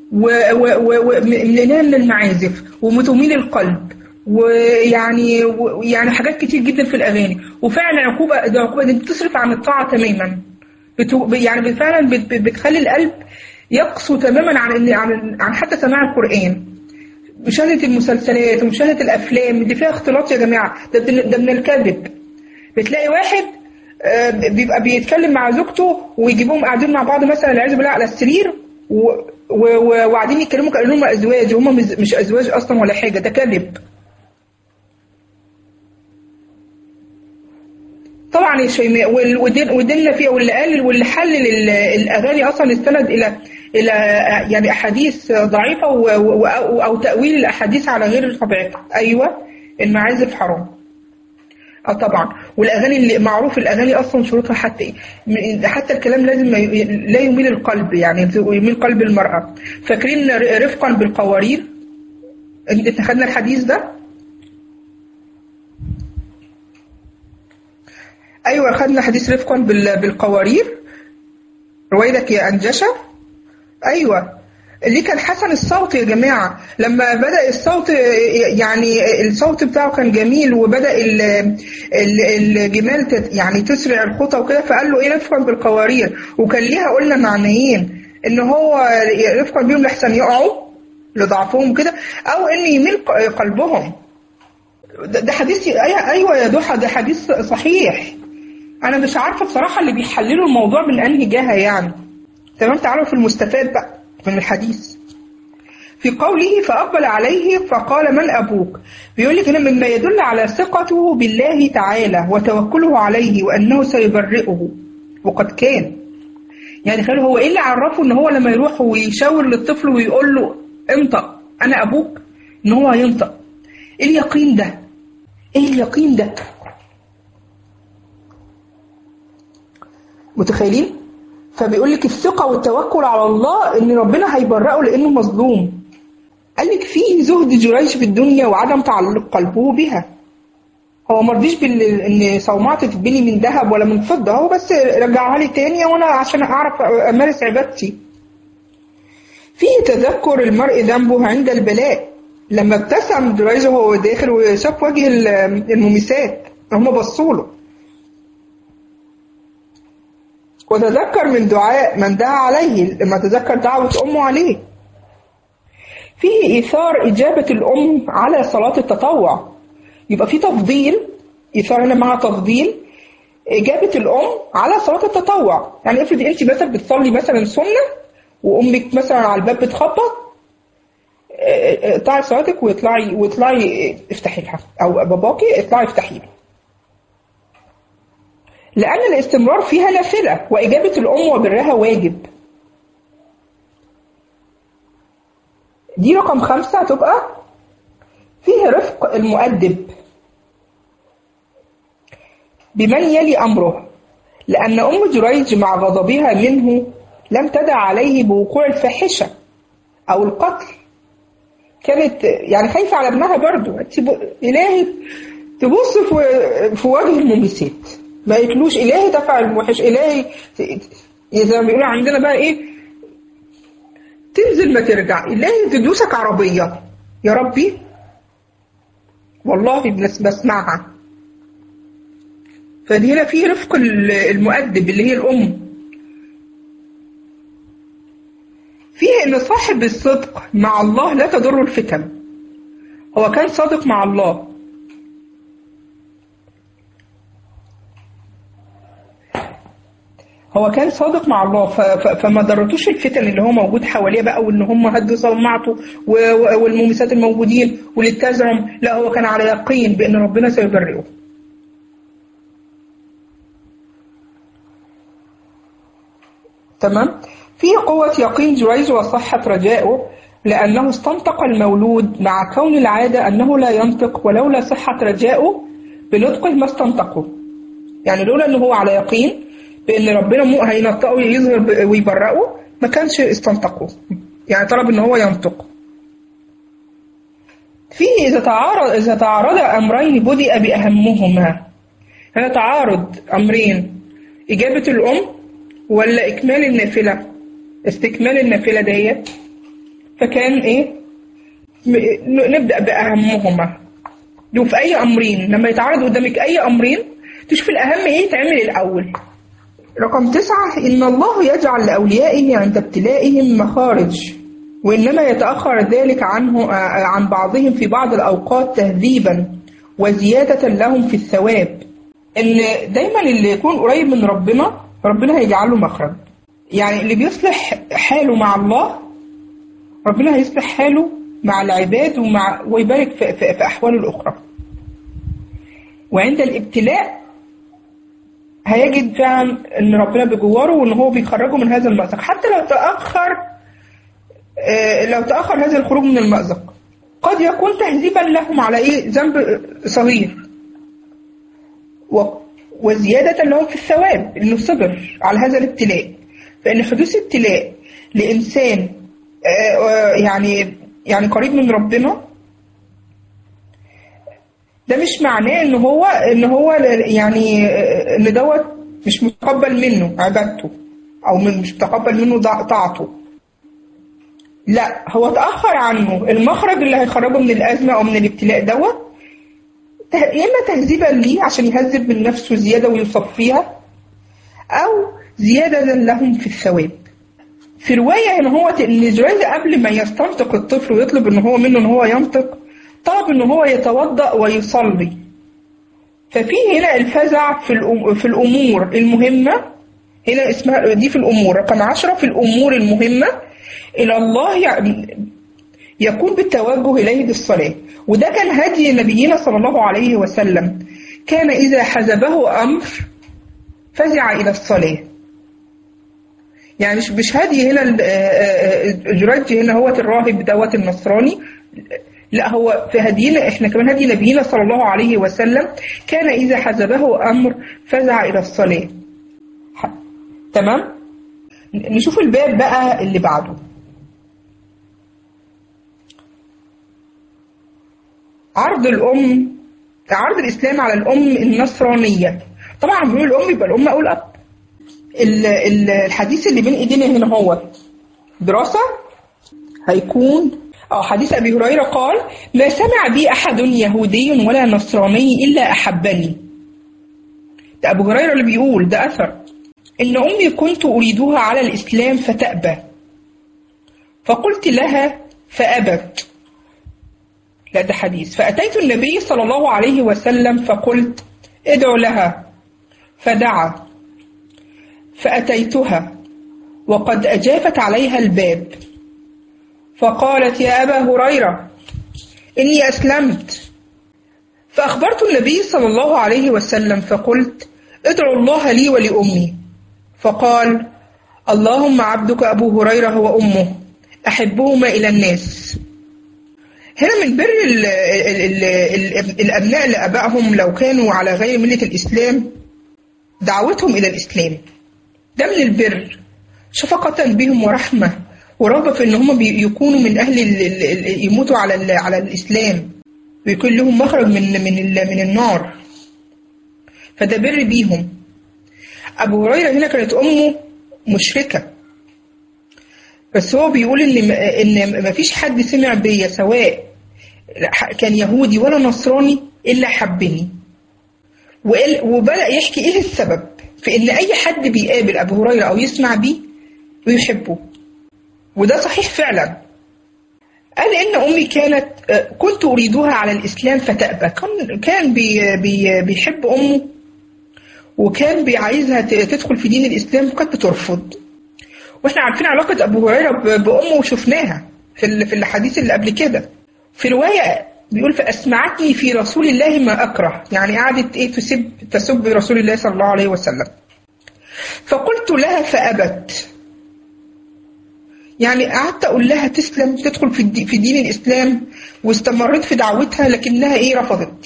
ومليانه من المعازف ومتومين القلب ويعني و- يعني حاجات كتير جدا في الاغاني وفعلا عقوبه ده عقوبه دي بتصرف عن الطاعه تماما بتو يعني فعلا بت- بت- بتخلي القلب يقسو تماما عن إن- عن عن حتى سماع القران مشاهده المسلسلات ومشاهده الافلام دي فيها اختلاط يا جماعه ده ده ده من الكذب بتلاقي واحد آه، بيبقى بيتكلم مع زوجته ويجيبوهم قاعدين مع بعض مثلا والعياذ بالله على السرير و- و- و- وقاعدين يتكلموا كانهم ازواج وهم مش- مش ازواج اصلا ولا حاجه ده كذب طبعا يا شيماء وال- ودين- وديننا فيها واللي قال واللي حلل ال- الاغاني اصلا استند الى الى يعني احاديث ضعيفه و- و- او أو تاويل الاحاديث على غير طبيعتها ايوه المعازف حرام اه طبعا والاغاني اللي معروف الاغاني اصلا شروطها حتى ايه م- حتى الكلام لازم ما ي- لا يميل القلب يعني يميل قلب المراه فاكرين ر- رفقا بالقوارير انت خدنا الحديث ده أيوة خدنا حديث رفقا بال- بالقوارير رويدك يا أنجشة أيوة اللي كان حسن الصوت يا جماعة لما بدأ الصوت يعني الصوت بتاعه كان جميل وبدأ ال- ال- الجمال تت- يعني تسرع الخطى وكده فقال له ايه رفقا بالقوارير وكان ليها قلنا معنيين ان هو رفقا بيهم لحسن يقعوا لضعفهم كده او ان يميل ق- قلبهم ده ده حديث أي- ايوه يا ضحى ده حديث صحيح انا مش عارفه بصراحه اللي بيحللوا الموضوع من انهي جهه يعني تمام تعالوا في المستفاد بقى من الحديث في قوله فأقبل عليه فقال من أبوك بيقول لك هنا مما يدل على ثقته بالله تعالى وتوكله عليه وأنه سيبرئه وقد كان يعني خلي هو إيه اللي عرفه إن هو لما يروح ويشاور للطفل ويقول له انطق أنا أبوك إن هو هينطق إيه اليقين ده؟ إيه اليقين ده؟ متخيلين؟ فبيقول لك الثقة والتوكل على الله إن ربنا هيبرئه لأنه مظلوم. قال لك في زهد جريج في الدنيا وعدم تعلق قلبه بها. هو ما رضيش بال... إن صومعتي تتبني من ذهب ولا من فضة هو بس رجعها لي تاني وأنا عشان أعرف أمارس عبادتي. فيه تذكر المرء ذنبه عند البلاء لما ابتسم جريج وهو داخل وشاف وجه المميسات هم بصوا له وتذكر من دعاء من دعا عليه لما تذكر دعوة أمه عليه فيه إيثار إجابة الأم على صلاة التطوع يبقى في تفضيل إيثار هنا مع تفضيل إجابة الأم على صلاة التطوع يعني افرض أنت مثلا بتصلي مثلا سنة وأمك مثلا على الباب بتخبط اقطعي صلاتك واطلعي واطلعي افتحي لها أو باباكي اطلعي افتحي له لأن الاستمرار فيها نافلة وإجابة الأم وبرها واجب دي رقم خمسة هتبقى فيه رفق المؤدب بمن يلي أمره لأن أم جريج مع غضبها منه لم تدع عليه بوقوع الفاحشة أو القتل كانت يعني خايفة على ابنها برضو إلهي تبص في, في وجه المميسات ما يتلوش إلهي دفع الوحش إلهي زي ما بيقولوا عندنا بقى إيه تنزل ما ترجع إلهي تدوسك عربية يا ربي والله بسمعها فدي هنا في رفق المؤدب اللي هي الأم فيه إن صاحب الصدق مع الله لا تضر الفتن هو كان صادق مع الله هو كان صادق مع الله فما ضرتوش الفتن اللي هو موجود حواليه بقى وان هم هدوا صومعته والمومسات الموجودين والاتزعم لا هو كان على يقين بان ربنا سيبرئه تمام فيه قوة يقين جريج وصحة رجائه لأنه استنطق المولود مع كون العادة أنه لا ينطق ولولا صحة رجائه بنطقه ما استنطقه يعني لولا أنه هو على يقين بان ربنا مو هينطقه ويظهر ويبرئه ما كانش استنطقه يعني طلب ان هو ينطق في اذا تعارض اذا تعارض امرين بدأ باهمهما هنا تعارض امرين اجابه الام ولا اكمال النافله استكمال النافله ديت فكان ايه نبدا باهمهما لو في اي امرين لما يتعارض قدامك اي امرين تشوف الاهم ايه تعمل الاول رقم تسعة إن الله يجعل لأوليائه عند ابتلائهم مخارج وإنما يتأخر ذلك عنه عن بعضهم في بعض الأوقات تهذيبا وزيادة لهم في الثواب إن دايما اللي يكون قريب من ربنا ربنا هيجعل له مخرج يعني اللي بيصلح حاله مع الله ربنا هيصلح حاله مع العباد ومع ويبارك في, في, في أحواله الأخرى وعند الابتلاء هيجد فعلا ان ربنا بجواره وان هو بيخرجه من هذا المأزق حتى لو تأخر لو تأخر هذا الخروج من المأزق قد يكون تهذيبا لهم على ايه ذنب صغير وزيادة لهم في الثواب انه صبر على هذا الابتلاء فان حدوث ابتلاء لانسان يعني يعني قريب من ربنا ده مش معناه ان هو ان هو يعني ان دوت مش متقبل منه عبادته او من مش متقبل منه طاعته لا هو تأخر عنه المخرج اللي هيخرجه من الأزمة أو من الابتلاء دوت يا إما تهذيبا ليه عشان يهذب من نفسه زيادة ويصفيها أو زيادة لهم في الثواب في رواية هنا هو إن جريج قبل ما يستنطق الطفل ويطلب إن هو منه إن هو ينطق طلب إن هو يتوضأ ويصلي ففي هنا الفزع في في الأمور المهمة هنا اسمها دي في الأمور رقم عشرة في الأمور المهمة إلى الله يكون بالتوجه إليه بالصلاة وده كان هدي نبينا صلى الله عليه وسلم كان إذا حزبه أمر فزع إلى الصلاة يعني مش مش هدي هنا جريج هنا هو الراهب دوت النصراني لا هو في هدينا احنا كمان هدي نبينا صلى الله عليه وسلم كان إذا حزبه أمر فزع إلى الصلاة تمام نشوف الباب بقى اللي بعده عرض الأم عرض الإسلام على الأم النصرانية طبعا بنقول الأم يبقى الأم أو الأب الحديث اللي بين إيدينا هنا هو دراسة هيكون أو حديث أبي هريرة قال ما سمع بي أحد يهودي ولا نصراني إلا أحبني ده أبو هريرة اللي بيقول ده أثر إن أمي كنت أريدها على الإسلام فتأبى فقلت لها فأبت لا ده حديث فأتيت النبي صلى الله عليه وسلم فقلت ادعو لها فدعا فأتيتها وقد أجافت عليها الباب فقالت يا أبا هريرة إني أسلمت فأخبرت النبي صلى الله عليه وسلم فقلت ادعو الله لي ولأمي فقال اللهم عبدك أبو هريرة وأمه أحبهما إلى الناس هنا من بر ال ال ال الأبناء لأبائهم لو كانوا على غير ملة الإسلام دعوتهم إلى الإسلام ده من البر شفقة بهم ورحمة ورغبة في إن هم يكونوا من أهل يموتوا على على الإسلام ويكون لهم مخرج من من من النار فده بر بيهم أبو هريرة هنا كانت أمه مشركة بس هو بيقول ان ان مفيش حد سمع بيا سواء كان يهودي ولا نصراني الا حبني وبدا يحكي ايه السبب في ان اي حد بيقابل ابو هريره او يسمع بيه ويحبه وده صحيح فعلا قال ان امي كانت كنت اريدها على الاسلام فتأبى كان كان بي بي بيحب امه وكان بيعايزها تدخل في دين الاسلام وكانت بترفض واحنا عارفين علاقة أبو هريرة بأمه وشفناها في في الحديث اللي قبل كده. في رواية بيقول فأسمعتني في رسول الله ما أكره، يعني قعدت إيه تسب تسب رسول الله صلى الله عليه وسلم. فقلت لها فأبت. يعني قعدت أقول لها تسلم تدخل في في دين الإسلام واستمرت في دعوتها لكنها إيه رفضت.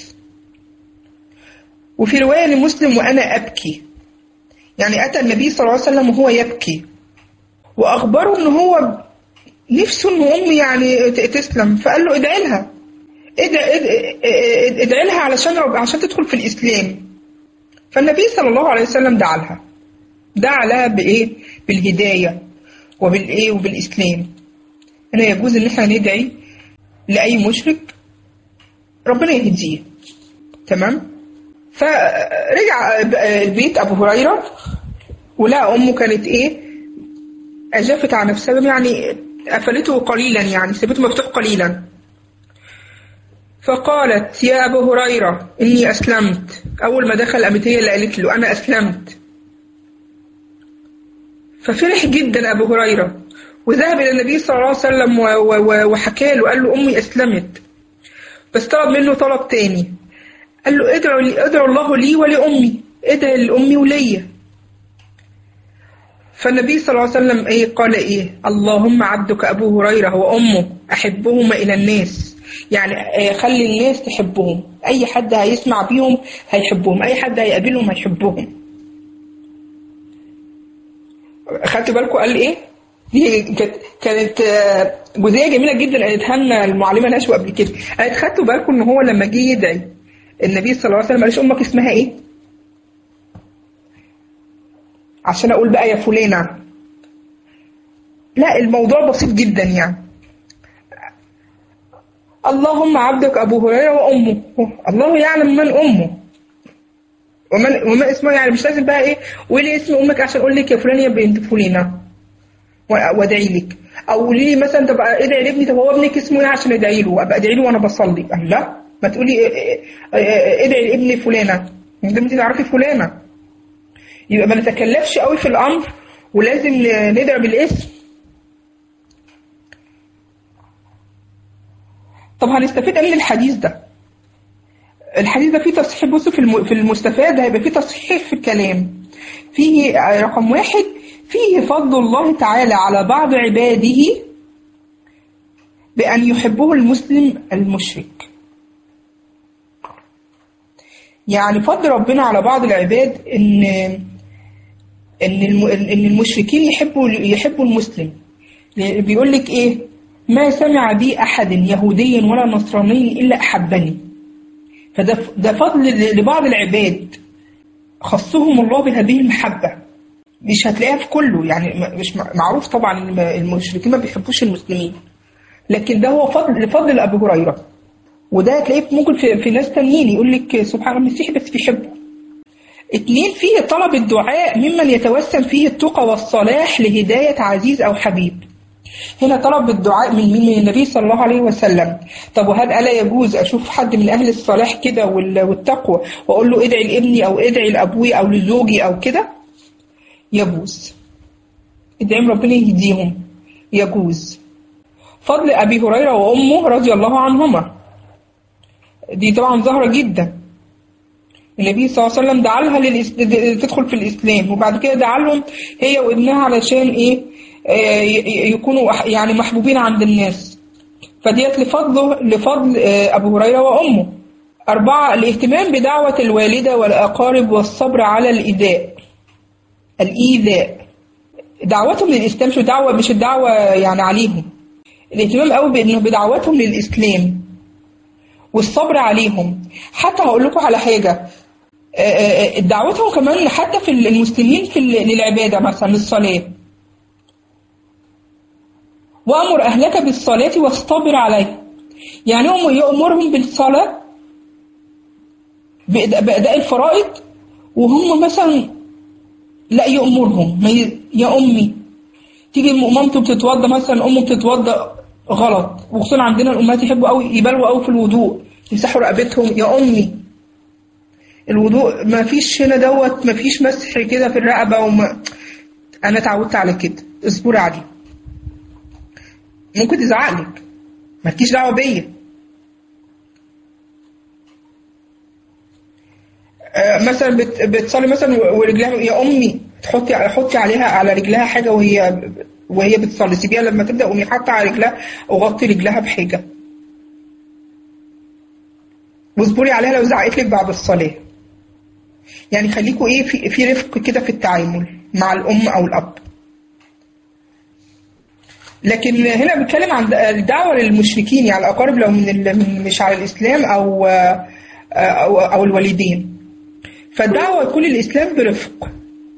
وفي رواية لمسلم وأنا أبكي. يعني أتى النبي صلى الله عليه وسلم وهو يبكي. واخبره ان هو نفسه ان امي يعني تسلم فقال له ادعي لها ادعي, ادعي لها علشان رب عشان تدخل في الاسلام فالنبي صلى الله عليه وسلم دعا لها دعا لها بايه بالهدايه وبالايه وبالاسلام هنا يجوز ان احنا ندعي لاي مشرك ربنا يهديه تمام فرجع البيت ابو هريره ولقى امه كانت ايه أجافت عن نفسها يعني قفلته قليلا يعني سابته مفتوح قليلا فقالت يا أبو هريرة إني أسلمت أول ما دخل قامت هي اللي قالت له أنا أسلمت ففرح جدا أبو هريرة وذهب إلى النبي صلى الله عليه وسلم وحكى له قال له أمي أسلمت بس طلب منه طلب تاني قال له ادعوا لي ادعوا الله لي ولأمي ادعي لأمي وليا فالنبي صلى الله عليه وسلم ايه قال ايه اللهم عبدك ابو هريره وامه احبهما الى الناس يعني خلي الناس تحبهم اي حد هيسمع بيهم هيحبهم اي حد هيقابلهم هيحبهم خدت بالكم قال ايه دي كانت كانت جزئيه جميله جدا قالتها لنا المعلمه نشوى قبل كده قالت خدتوا بالكم ان هو لما جه يدعي النبي صلى الله عليه وسلم قالش امك اسمها ايه عشان اقول بقى يا فلانه لا الموضوع بسيط جدا يعني اللهم عبدك ابو هريره وامه الله يعلم من امه ومن وما اسمه يعني مش لازم بقى ايه قولي اسم امك عشان اقول لك يا فلان يا بنت فلانه و- وادعي لك او قولي لي مثلا طب ادعي لابني طب هو ابنك اسمه ايه عشان ادعي له ابقى ادعي له وانا بصلي قال لا ما تقولي إيه- إيه- إيه- ادعي لابني فلانه ده انت تعرفي فلانه يبقى ما نتكلفش قوي في الامر ولازم ن- ندعي بالاسم طب هنستفيد ايه من الحديث ده الحديث ده فيه تصحيح بص في الم- في المستفاد هيبقى فيه تصحيح في الكلام فيه آه، رقم واحد فيه فضل الله تعالى على بعض عباده بأن يحبه المسلم المشرك يعني فضل ربنا على بعض العباد إن إن الم- إن المشركين يحبوا يحبوا المسلم بيقول لك إيه ما سمع بي أحد يهودي ولا نصراني إلا أحبني فده ده فضل لبعض العباد خصهم الله بهذه المحبة مش هتلاقيها في كله يعني م- مش م- معروف طبعا ان المشركين ما بيحبوش المسلمين لكن ده هو فضل لفضل ابي هريره وده هتلاقيه ممكن في, في ناس تانيين يقول لك سبحان الله المسيح بس بيحبه اتنين فيه طلب الدعاء ممن يتوسم فيه التقى والصلاح لهداية عزيز أو حبيب هنا طلب الدعاء من مين من النبي صلى الله عليه وسلم طب وهل ألا يجوز أشوف حد من أهل الصلاح كده وال- والتقوى وأقول له ادعي لابني أو ادعي لأبوي أو لزوجي أو كده يجوز ادعي ربنا يهديهم يجوز فضل أبي هريرة وأمه رضي الله عنهما دي طبعا ظاهرة جدا النبي صلى الله عليه وسلم دعا لها للإس... د- تدخل في الإسلام وبعد كده دعا لهم هي وابنها علشان إيه آه، ي- ي- يكونوا أح- يعني محبوبين عند الناس فديت لفضله لفضل آه، أبو هريرة وأمه أربعة الاهتمام بدعوة الوالدة والأقارب والصبر على الإيذاء الإيذاء دعوتهم للإسلام شو دعوة مش الدعوة يعني عليهم الاهتمام قوي بإنه بدعوتهم للإسلام والصبر عليهم حتى هقول لكم على حاجة آه، آه، آه، دعوتهم كمان حتى في المسلمين في ال- للعبادة مثلا للصلاة وأمر أهلك بالصلاة واصطبر عليها يعني هم يأمرهم بالصلاة بأداء بأداء الفرائض وهم مثلا لا يأمرهم ما ي- يا أمي تيجي م- مامته بتتوضى مثلا أمه بتتوضى غلط وخصوصا عندنا الأمهات يحبوا قوي يبالغوا قوي في الوضوء يمسحوا رقبتهم يا أمي الوضوء ما فيش هنا دوت ما فيش مسح كده في الرقبة وما أنا اتعودت على كده اصبري عليه ممكن تزعقلك مالكيش دعوة بيا آه، مثلا بت- بتصلي مثلا ورجلها يا امي تحطي حطي عليها على رجلها حاجه وهي وهي بتصلي سيبيها لما تبدا قومي حاطه على رجلها وغطي رجلها بحاجه واصبري عليها لو زعقت لك بعد الصلاه يعني خليكوا ايه في, في رفق كده في التعامل مع الام او الاب لكن هنا بنتكلم عن الدعوه للمشركين يعني الاقارب لو من, ال- من مش على الاسلام او او او الوالدين فالدعوه تكون الاسلام برفق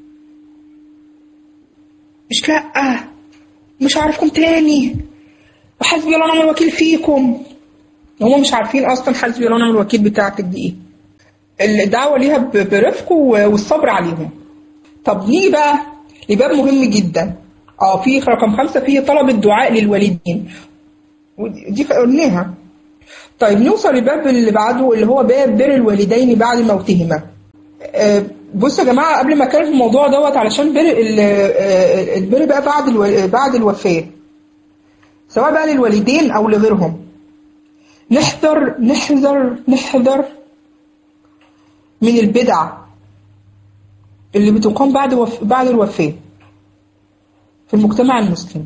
مش لا مش عارفكم تاني وحسبي الله ونعم الوكيل فيكم هم مش عارفين اصلا حسبي الله ونعم الوكيل بتاعتك دي ايه الدعوه ليها ب- برفق و- والصبر عليهم طب نيجي بقى لباب مهم جدا اه في رقم خمسة فيه طلب الدعاء للوالدين ودي دي قلناها طيب نوصل للباب اللي بعده اللي هو باب بر الوالدين بعد موتهما آه، بصوا يا جماعة قبل ما اتكلم في الموضوع دوت علشان بر ال- آه، البر بقى بعد الو- بعد الوفاة سواء بقى للوالدين أو لغيرهم نحذر نحذر نحذر من البدع اللي بتقام بعد وف... بعد الوفاة في المجتمع المسلم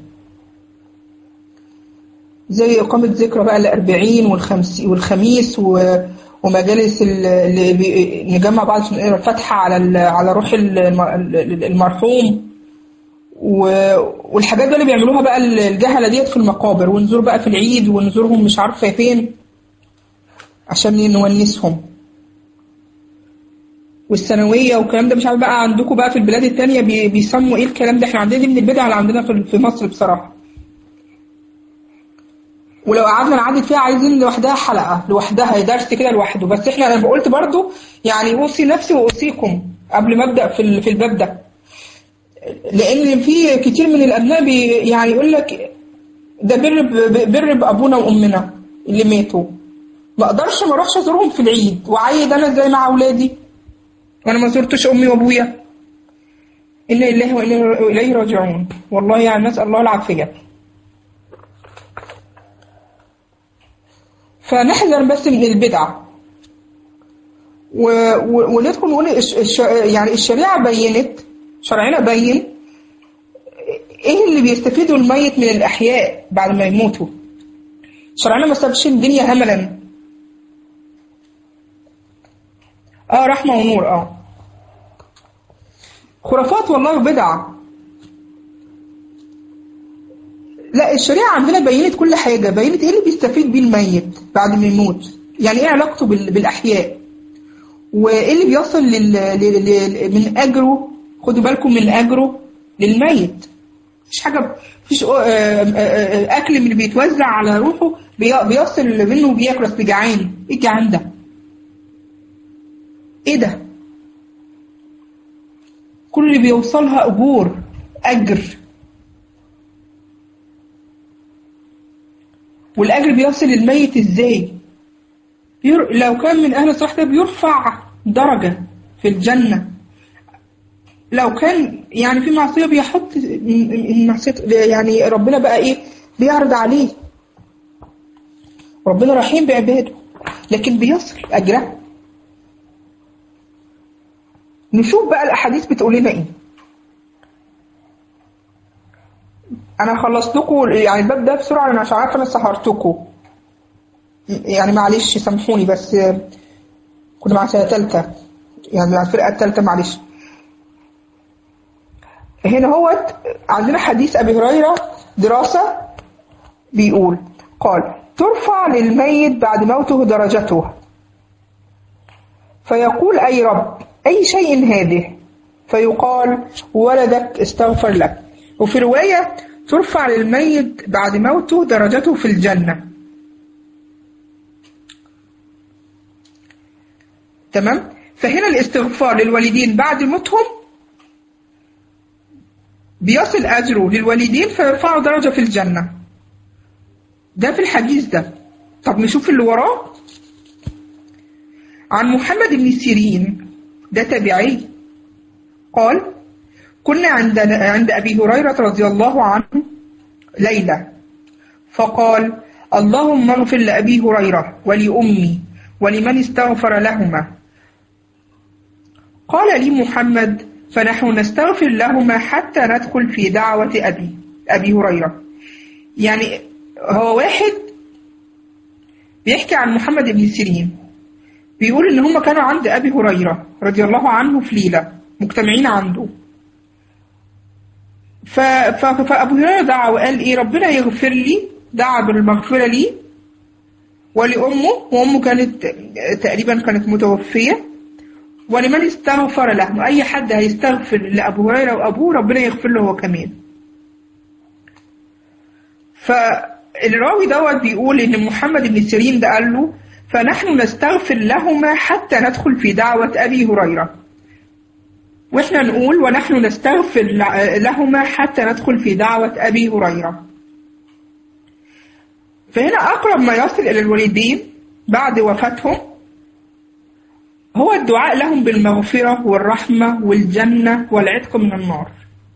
زي إقامة ذكرى بقى الأربعين والخمس والخميس و... ومجالس ال- اللي بي- نجمع بعض عشان نقرا الفاتحة على ال... على روح الم- المرحوم و... والحاجات دي اللي بيعملوها بقى الجهلة ديت في المقابر ونزور بقى في العيد ونزورهم مش عارفة فين عشان نونسهم والثانويه والكلام ده مش عارف بقى عندكم بقى في البلاد التانية بي- بيسموا ايه الكلام ده احنا عندنا دي من البدع اللي عندنا في في مصر بصراحه ولو قعدنا نعدد فيها عايزين لوحدها حلقه لوحدها درس كده لوحده بس احنا انا قلت برضو يعني اوصي نفسي واوصيكم قبل ما ابدا في ال- في الباب ده لان في كتير من الابناء بي يعني يقول لك ده بر ب- بر بابونا وامنا اللي ماتوا ما اقدرش ما اروحش ازورهم في العيد وعيد انا ازاي مع اولادي وانا ما زرتش امي وابويا انا لله وانا اليه راجعون والله يعني نسال الله العافيه فنحذر بس من البدع و... و... وندخل نقول الش... الش... يعني الشريعه بينت شرعنا بين ايه اللي بيستفيده الميت من الاحياء بعد ما يموتوا شرعنا ما سابش الدنيا هملا اه رحمه ونور اه خرافات والله وبدع لا الشريعة عندنا بينت كل حاجة بينت ايه اللي بيستفيد بيه الميت بعد ما يموت يعني ايه علاقته بال- بالأحياء وايه اللي بيصل لل... لل... لل... من أجره خدوا بالكم من أجره للميت مفيش حاجة مفيش آه، آه، آه، أكل من اللي بيتوزع على روحه بي... بيصل منه وبياكل أصل جعان ايه الجعان ده؟ ايه ده؟ كل اللي بيوصلها أجور أجر والأجر بيصل للميت إزاي؟ ير... لو كان من أهل الصلاح ده بيرفع درجة في الجنة لو كان يعني في معصية بيحط المعصية يعني ربنا بقى إيه بيعرض عليه ربنا رحيم بعباده لكن بيصل أجره نشوف بقى الأحاديث بتقول لنا إيه انا خلصت لكم يعني الباب ده بسرعه انا مش عارفه انا سهرتكم يعني معلش سامحوني بس كنا مع سنه ثالثه يعني مع الفرقه الثالثه معلش هنا هو عندنا حديث ابي هريره دراسه بيقول قال ترفع للميت بعد موته درجته فيقول اي رب اي شيء هذه فيقال ولدك استغفر لك وفي روايه ترفع للميت بعد موته درجته في الجنة تمام فهنا الاستغفار للوالدين بعد موتهم بيصل أجره للوالدين فيرفعوا درجة في الجنة ده في الحديث ده طب نشوف اللي وراه عن محمد بن سيرين ده تابعي قال كنا عند عند أبي هريرة رضي الله عنه ليلة فقال اللهم اغفر لأبي هريرة ولأمي ولمن استغفر لهما قال لي محمد فنحن نستغفر لهما حتى ندخل في دعوة أبي أبي هريرة يعني هو واحد بيحكي عن محمد بن سيرين بيقول إن هم كانوا عند أبي هريرة رضي الله عنه في ليلة مجتمعين عنده ف... ف... فأبو هريرة دعا وقال إيه ربنا يغفر لي دعا بالمغفرة لي ولأمه وأمه كانت تقريبا كانت متوفية ولمن استغفر له أي حد هيستغفر لأبو هريرة وأبوه ربنا يغفر له هو كمان فالراوي دوت بيقول إن محمد بن سيرين ده قال له فنحن نستغفر لهما حتى ندخل في دعوة أبي هريرة واحنا نقول ونحن نستغفر لهما حتى ندخل في دعوة أبي هريرة فهنا أقرب ما يصل إلى الوالدين بعد وفاتهم هو الدعاء لهم بالمغفرة والرحمة والجنة والعتق من النار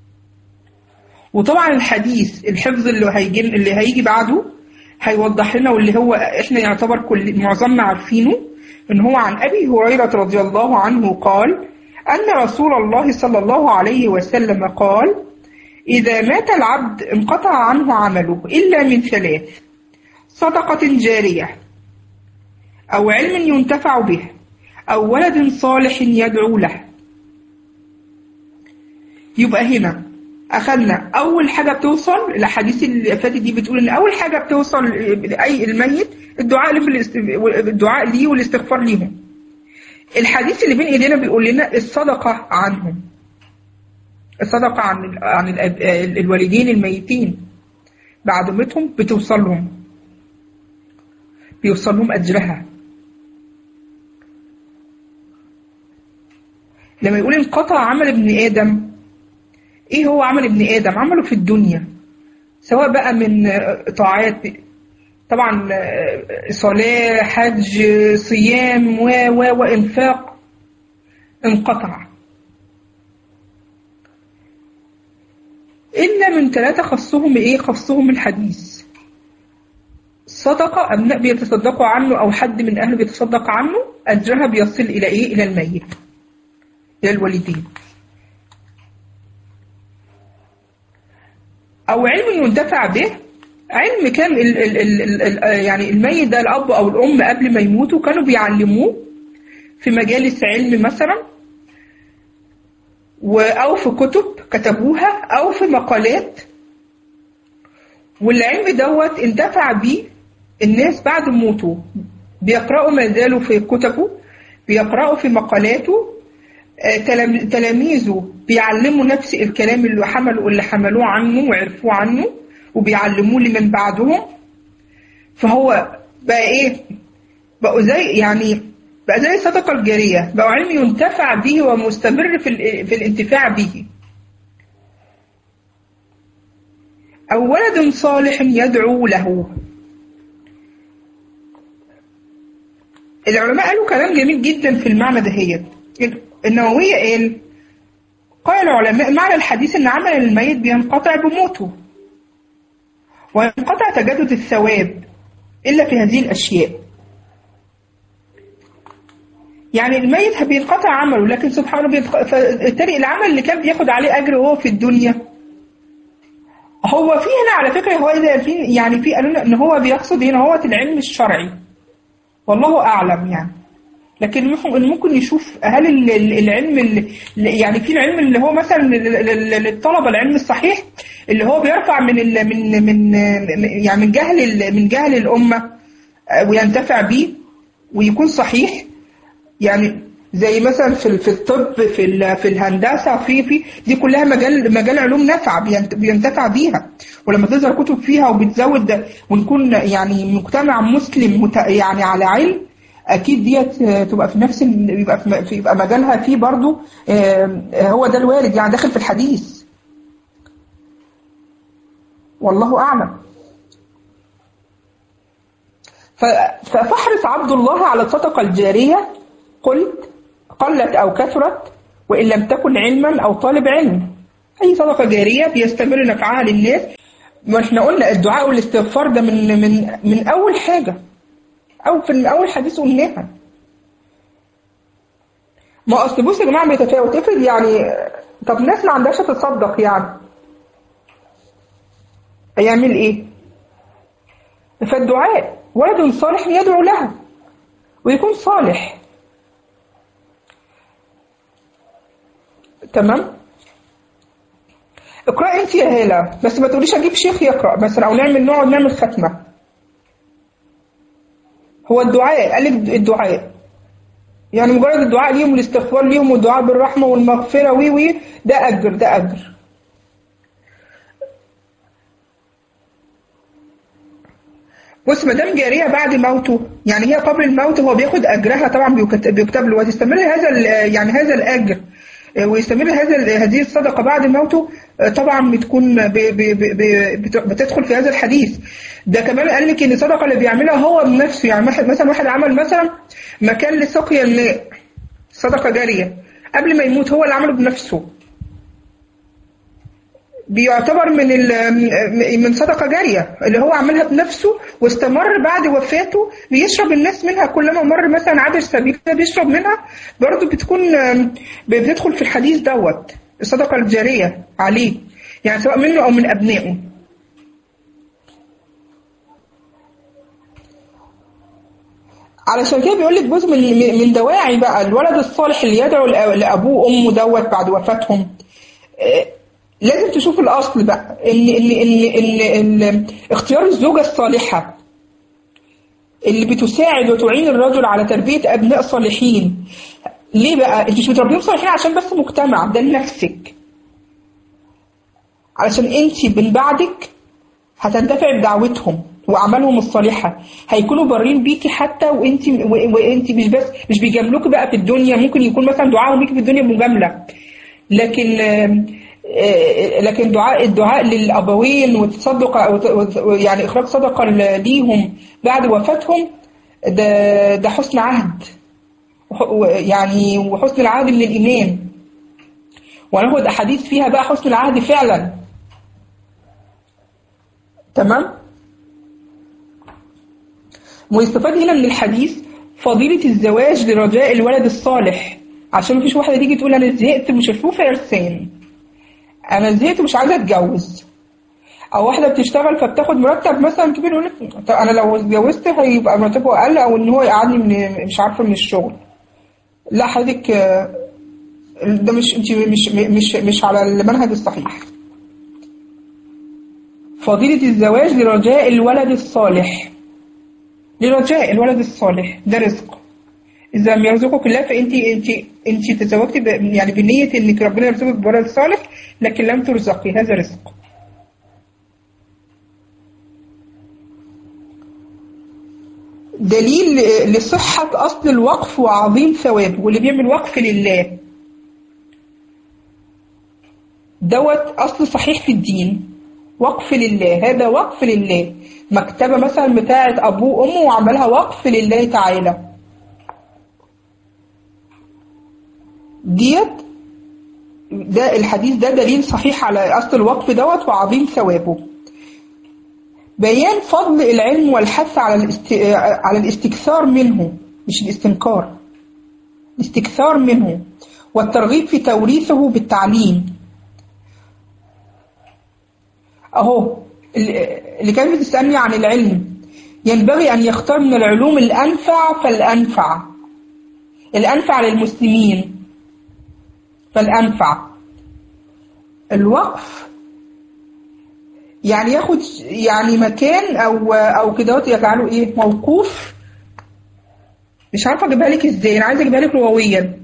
وطبعا الحديث الحفظ اللي هيجي اللي هيجي بعده هيوضح لنا واللي هو احنا يعتبر كل معظمنا عارفينه ان هو عن ابي هريره رضي الله عنه قال أن رسول الله صلى الله عليه وسلم قال إذا مات العبد انقطع عنه عمله إلا من ثلاث صدقة جارية أو علم ينتفع به أو ولد صالح يدعو له يبقى هنا أخذنا أول حاجة بتوصل الأحاديث اللي فاتت دي بتقول إن أول حاجة بتوصل لأي الميت الدعاء ليه الدعاء ليه والاستغفار ليهم الحديث اللي بين ايدينا بيقول لنا الصدقة عنهم الصدقة عن ال عن الأب- ال- الوالدين الميتين بعد موتهم بتوصل لهم بيوصل لهم أجرها لما يقول انقطع عمل ابن آدم ايه هو عمل ابن آدم عمله في الدنيا سواء بقى من آه، طاعات طبعا آه، صلاة حج صيام و و وإنفاق انقطع إلا من ثلاثة خصهم إيه خصهم الحديث صدقة أبناء بيتصدقوا عنه أو حد من أهله بيتصدق عنه أجرها بيصل إلى إيه إلى الميت إلى الوالدين أو علم ينتفع به علم كان ال ال ال ال ال يعني الميت ده الأب أو الأم قبل ما يموتوا كانوا بيعلموه في مجالس علم مثلا و- أو في كتب كتبوها أو في مقالات والعلم دوت انتفع بيه الناس بعد موته بيقرأوا ما زالوا في كتبه بيقرأوا في مقالاته آه، تلام- تلاميذه بيعلموا نفس الكلام اللي حملوا اللي حملوه عنه وعرفوه عنه وبيعلموه لمن بعدهم فهو بقى ايه بقوا زي يعني بقى زي الصدقة الجارية بقوا علم ينتفع به ومستمر في ال- في الانتفاع به أو ولد صالح يدعو له العلماء قالوا كلام جميل جدا في المعنى دهيت النووية قال قال العلماء معنى الحديث ان عمل الميت بينقطع بموته وينقطع تجدد الثواب الا في هذه الاشياء يعني الميت بينقطع عمله لكن سبحانه بينق... فالتالي العمل اللي كان بياخد عليه اجر وهو في الدنيا هو في هنا على فكره هو إذا في يعني في قالوا لنا ان هو بيقصد هنا هو العلم الشرعي والله اعلم يعني لكن ممكن ممكن يشوف هل ال- ال- العلم ال- يعني في العلم اللي هو مثلا لل- لل- للطلبه العلم الصحيح اللي هو بيرفع من ال من من يعني من جهل ال- من جهل الامه آه، وينتفع بيه ويكون صحيح يعني زي مثلا في ال- في الطب في ال- في الهندسه في في دي كلها مجال مجال علوم نافعه بينت- بينتفع بيها ولما تظهر كتب فيها وبتزود ده ونكون يعني مجتمع مسلم مت يعني على علم اكيد ديت آه، تبقى في نفس ال- يبقى في في- يبقى مجالها فيه برضو آه، هو ده الوارد يعني داخل في الحديث والله اعلم ف- فاحرص عبد الله على الصدقة الجارية قلت قلت أو كثرت وإن لم تكن علما أو طالب علم أي صدقة جارية بيستمر نفعها للناس ما احنا قلنا الدعاء والاستغفار ده من من من أول حاجة أو في من أول حديث قلناها ما أصل بص يا جماعة بيتفاوت افرض يعني طب ناس ما عندهاش تتصدق يعني هيعمل إيه؟ فالدعاء ولد صالح يدعو له ويكون صالح تمام اقرأ انت يا هالة بس ما تقوليش اجيب شيخ يقرأ مثلا او نعمل نقعد نعمل ختمة هو الدعاء قال لك الدعاء يعني مجرد الدعاء ليهم والاستغفار ليهم والدعاء بالرحمة والمغفرة وي وي ده أجر ده أجر بص ما دام جاريه بعد موته يعني هي قبل الموت هو بياخد اجرها طبعا بيكت- بيكتب له وتستمر هذا ال- يعني هذا الاجر آه، ويستمر هذا ال- هذه الصدقه بعد موته آه، طبعا بتكون ب- ب- ب- ب- بت- بتدخل في هذا الحديث ده كمان قال لك ان الصدقه اللي بيعملها هو بنفسه يعني واحد- مثلا واحد عمل مثلا مكان لسقيا الماء صدقه جاريه قبل ما يموت هو اللي عمله بنفسه بيعتبر من ال- من صدقه جاريه اللي هو عملها بنفسه واستمر بعد وفاته بيشرب الناس منها كلما مر مثلا عابر سبيل كده بيشرب منها برضه بتكون آم، بتدخل في الحديث دوت الصدقه الجاريه عليه يعني سواء منه او من ابنائه علشان كده بيقول لك جزء من من دواعي بقى الولد الصالح اللي يدعو لأ- لابوه وامه دوت بعد وفاتهم آه، لازم تشوف الاصل بقى ان ان ان ان, إن اختيار الزوجه الصالحه اللي بتساعد وتعين الرجل على تربية أبناء صالحين ليه بقى؟ أنت مش بتربيهم صالحين عشان بس مجتمع ده لنفسك علشان أنت من بعدك هتنتفع بدعوتهم وأعمالهم الصالحة هيكونوا بارين بيكي حتى وأنت وأنت مش بس مش بيجاملوكي بقى في الدنيا ممكن يكون مثلا دعائهم بيكي في الدنيا مجاملة لكن لكن دعاء الدعاء للابوين وتصدق يعني اخراج صدقه ليهم بعد وفاتهم ده ده حسن عهد يعني وحسن العهد من الايمان وناخد احاديث فيها بقى حسن العهد فعلا تمام ويستفاد هنا من الحديث فضيلة الزواج لرجاء الولد الصالح عشان مفيش واحدة تيجي تقول أنا زهقت مش هشوف عرسان انا زهقت مش عايزه اتجوز او واحده بتشتغل فبتاخد مرتب مثلا كبير يقول لك انا لو اتجوزت هيبقى مرتبه اقل او ان هو يقعدني من مش عارفه من الشغل لا حضرتك ده مش انت مش مش مش على المنهج الصحيح فضيلة الزواج لرجاء الولد الصالح لرجاء الولد الصالح ده رزق إذا لم يرزقك الله فأنت أنت أنت تزوجتي يعني بنية إنك ربنا يرزقك بولد صالح لكن لم ترزقي هذا رزق. دليل لصحة أصل الوقف وعظيم ثوابه واللي بيعمل وقف لله دوت أصل صحيح في الدين وقف لله هذا وقف لله مكتبة مثلا بتاعت أبوه وأمه وعملها وقف لله تعالى ديت ده الحديث ده دليل صحيح على أصل الوقف دوت وعظيم ثوابه بيان فضل العلم والحث على الاست... على الاستكثار منه مش الاستنكار الاستكثار منه والترغيب في توريثه بالتعليم اهو اللي كانت بتسألني عن العلم ينبغي أن يختار من العلوم الأنفع فالأنفع الأنفع للمسلمين فالأنفع الوقف يعني ياخد يعني مكان أو أو كده يجعله إيه موقوف مش عارفة أجيبها لك إزاي أنا عايزة أجيبها لك لغويا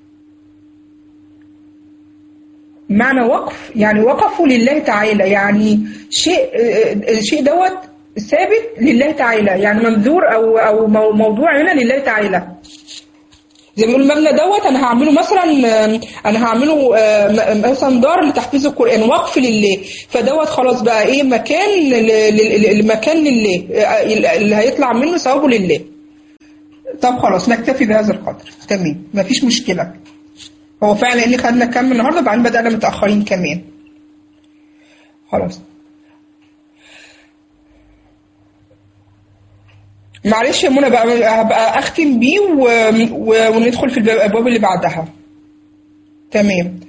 معنى وقف يعني وقفوا لله تعالى يعني شيء الشيء دوت ثابت لله تعالى يعني منذور او او موضوع هنا لله تعالى زي ما بيقول المبنى دوت انا هعمله مثلا انا هعمله مثلا دار لتحفيظ القران وقف لله فدوت خلاص بقى ايه مكان المكان لله اللي هيطلع منه ثوابه لله طب خلاص نكتفي بهذا القدر تمام مفيش مشكله هو فعلا اللي خدنا كام النهارده بعدين بدأنا متأخرين كمان خلاص معلش يا منى بقى هبقى اختم بيه و... و... وندخل في الابواب اللي بعدها تمام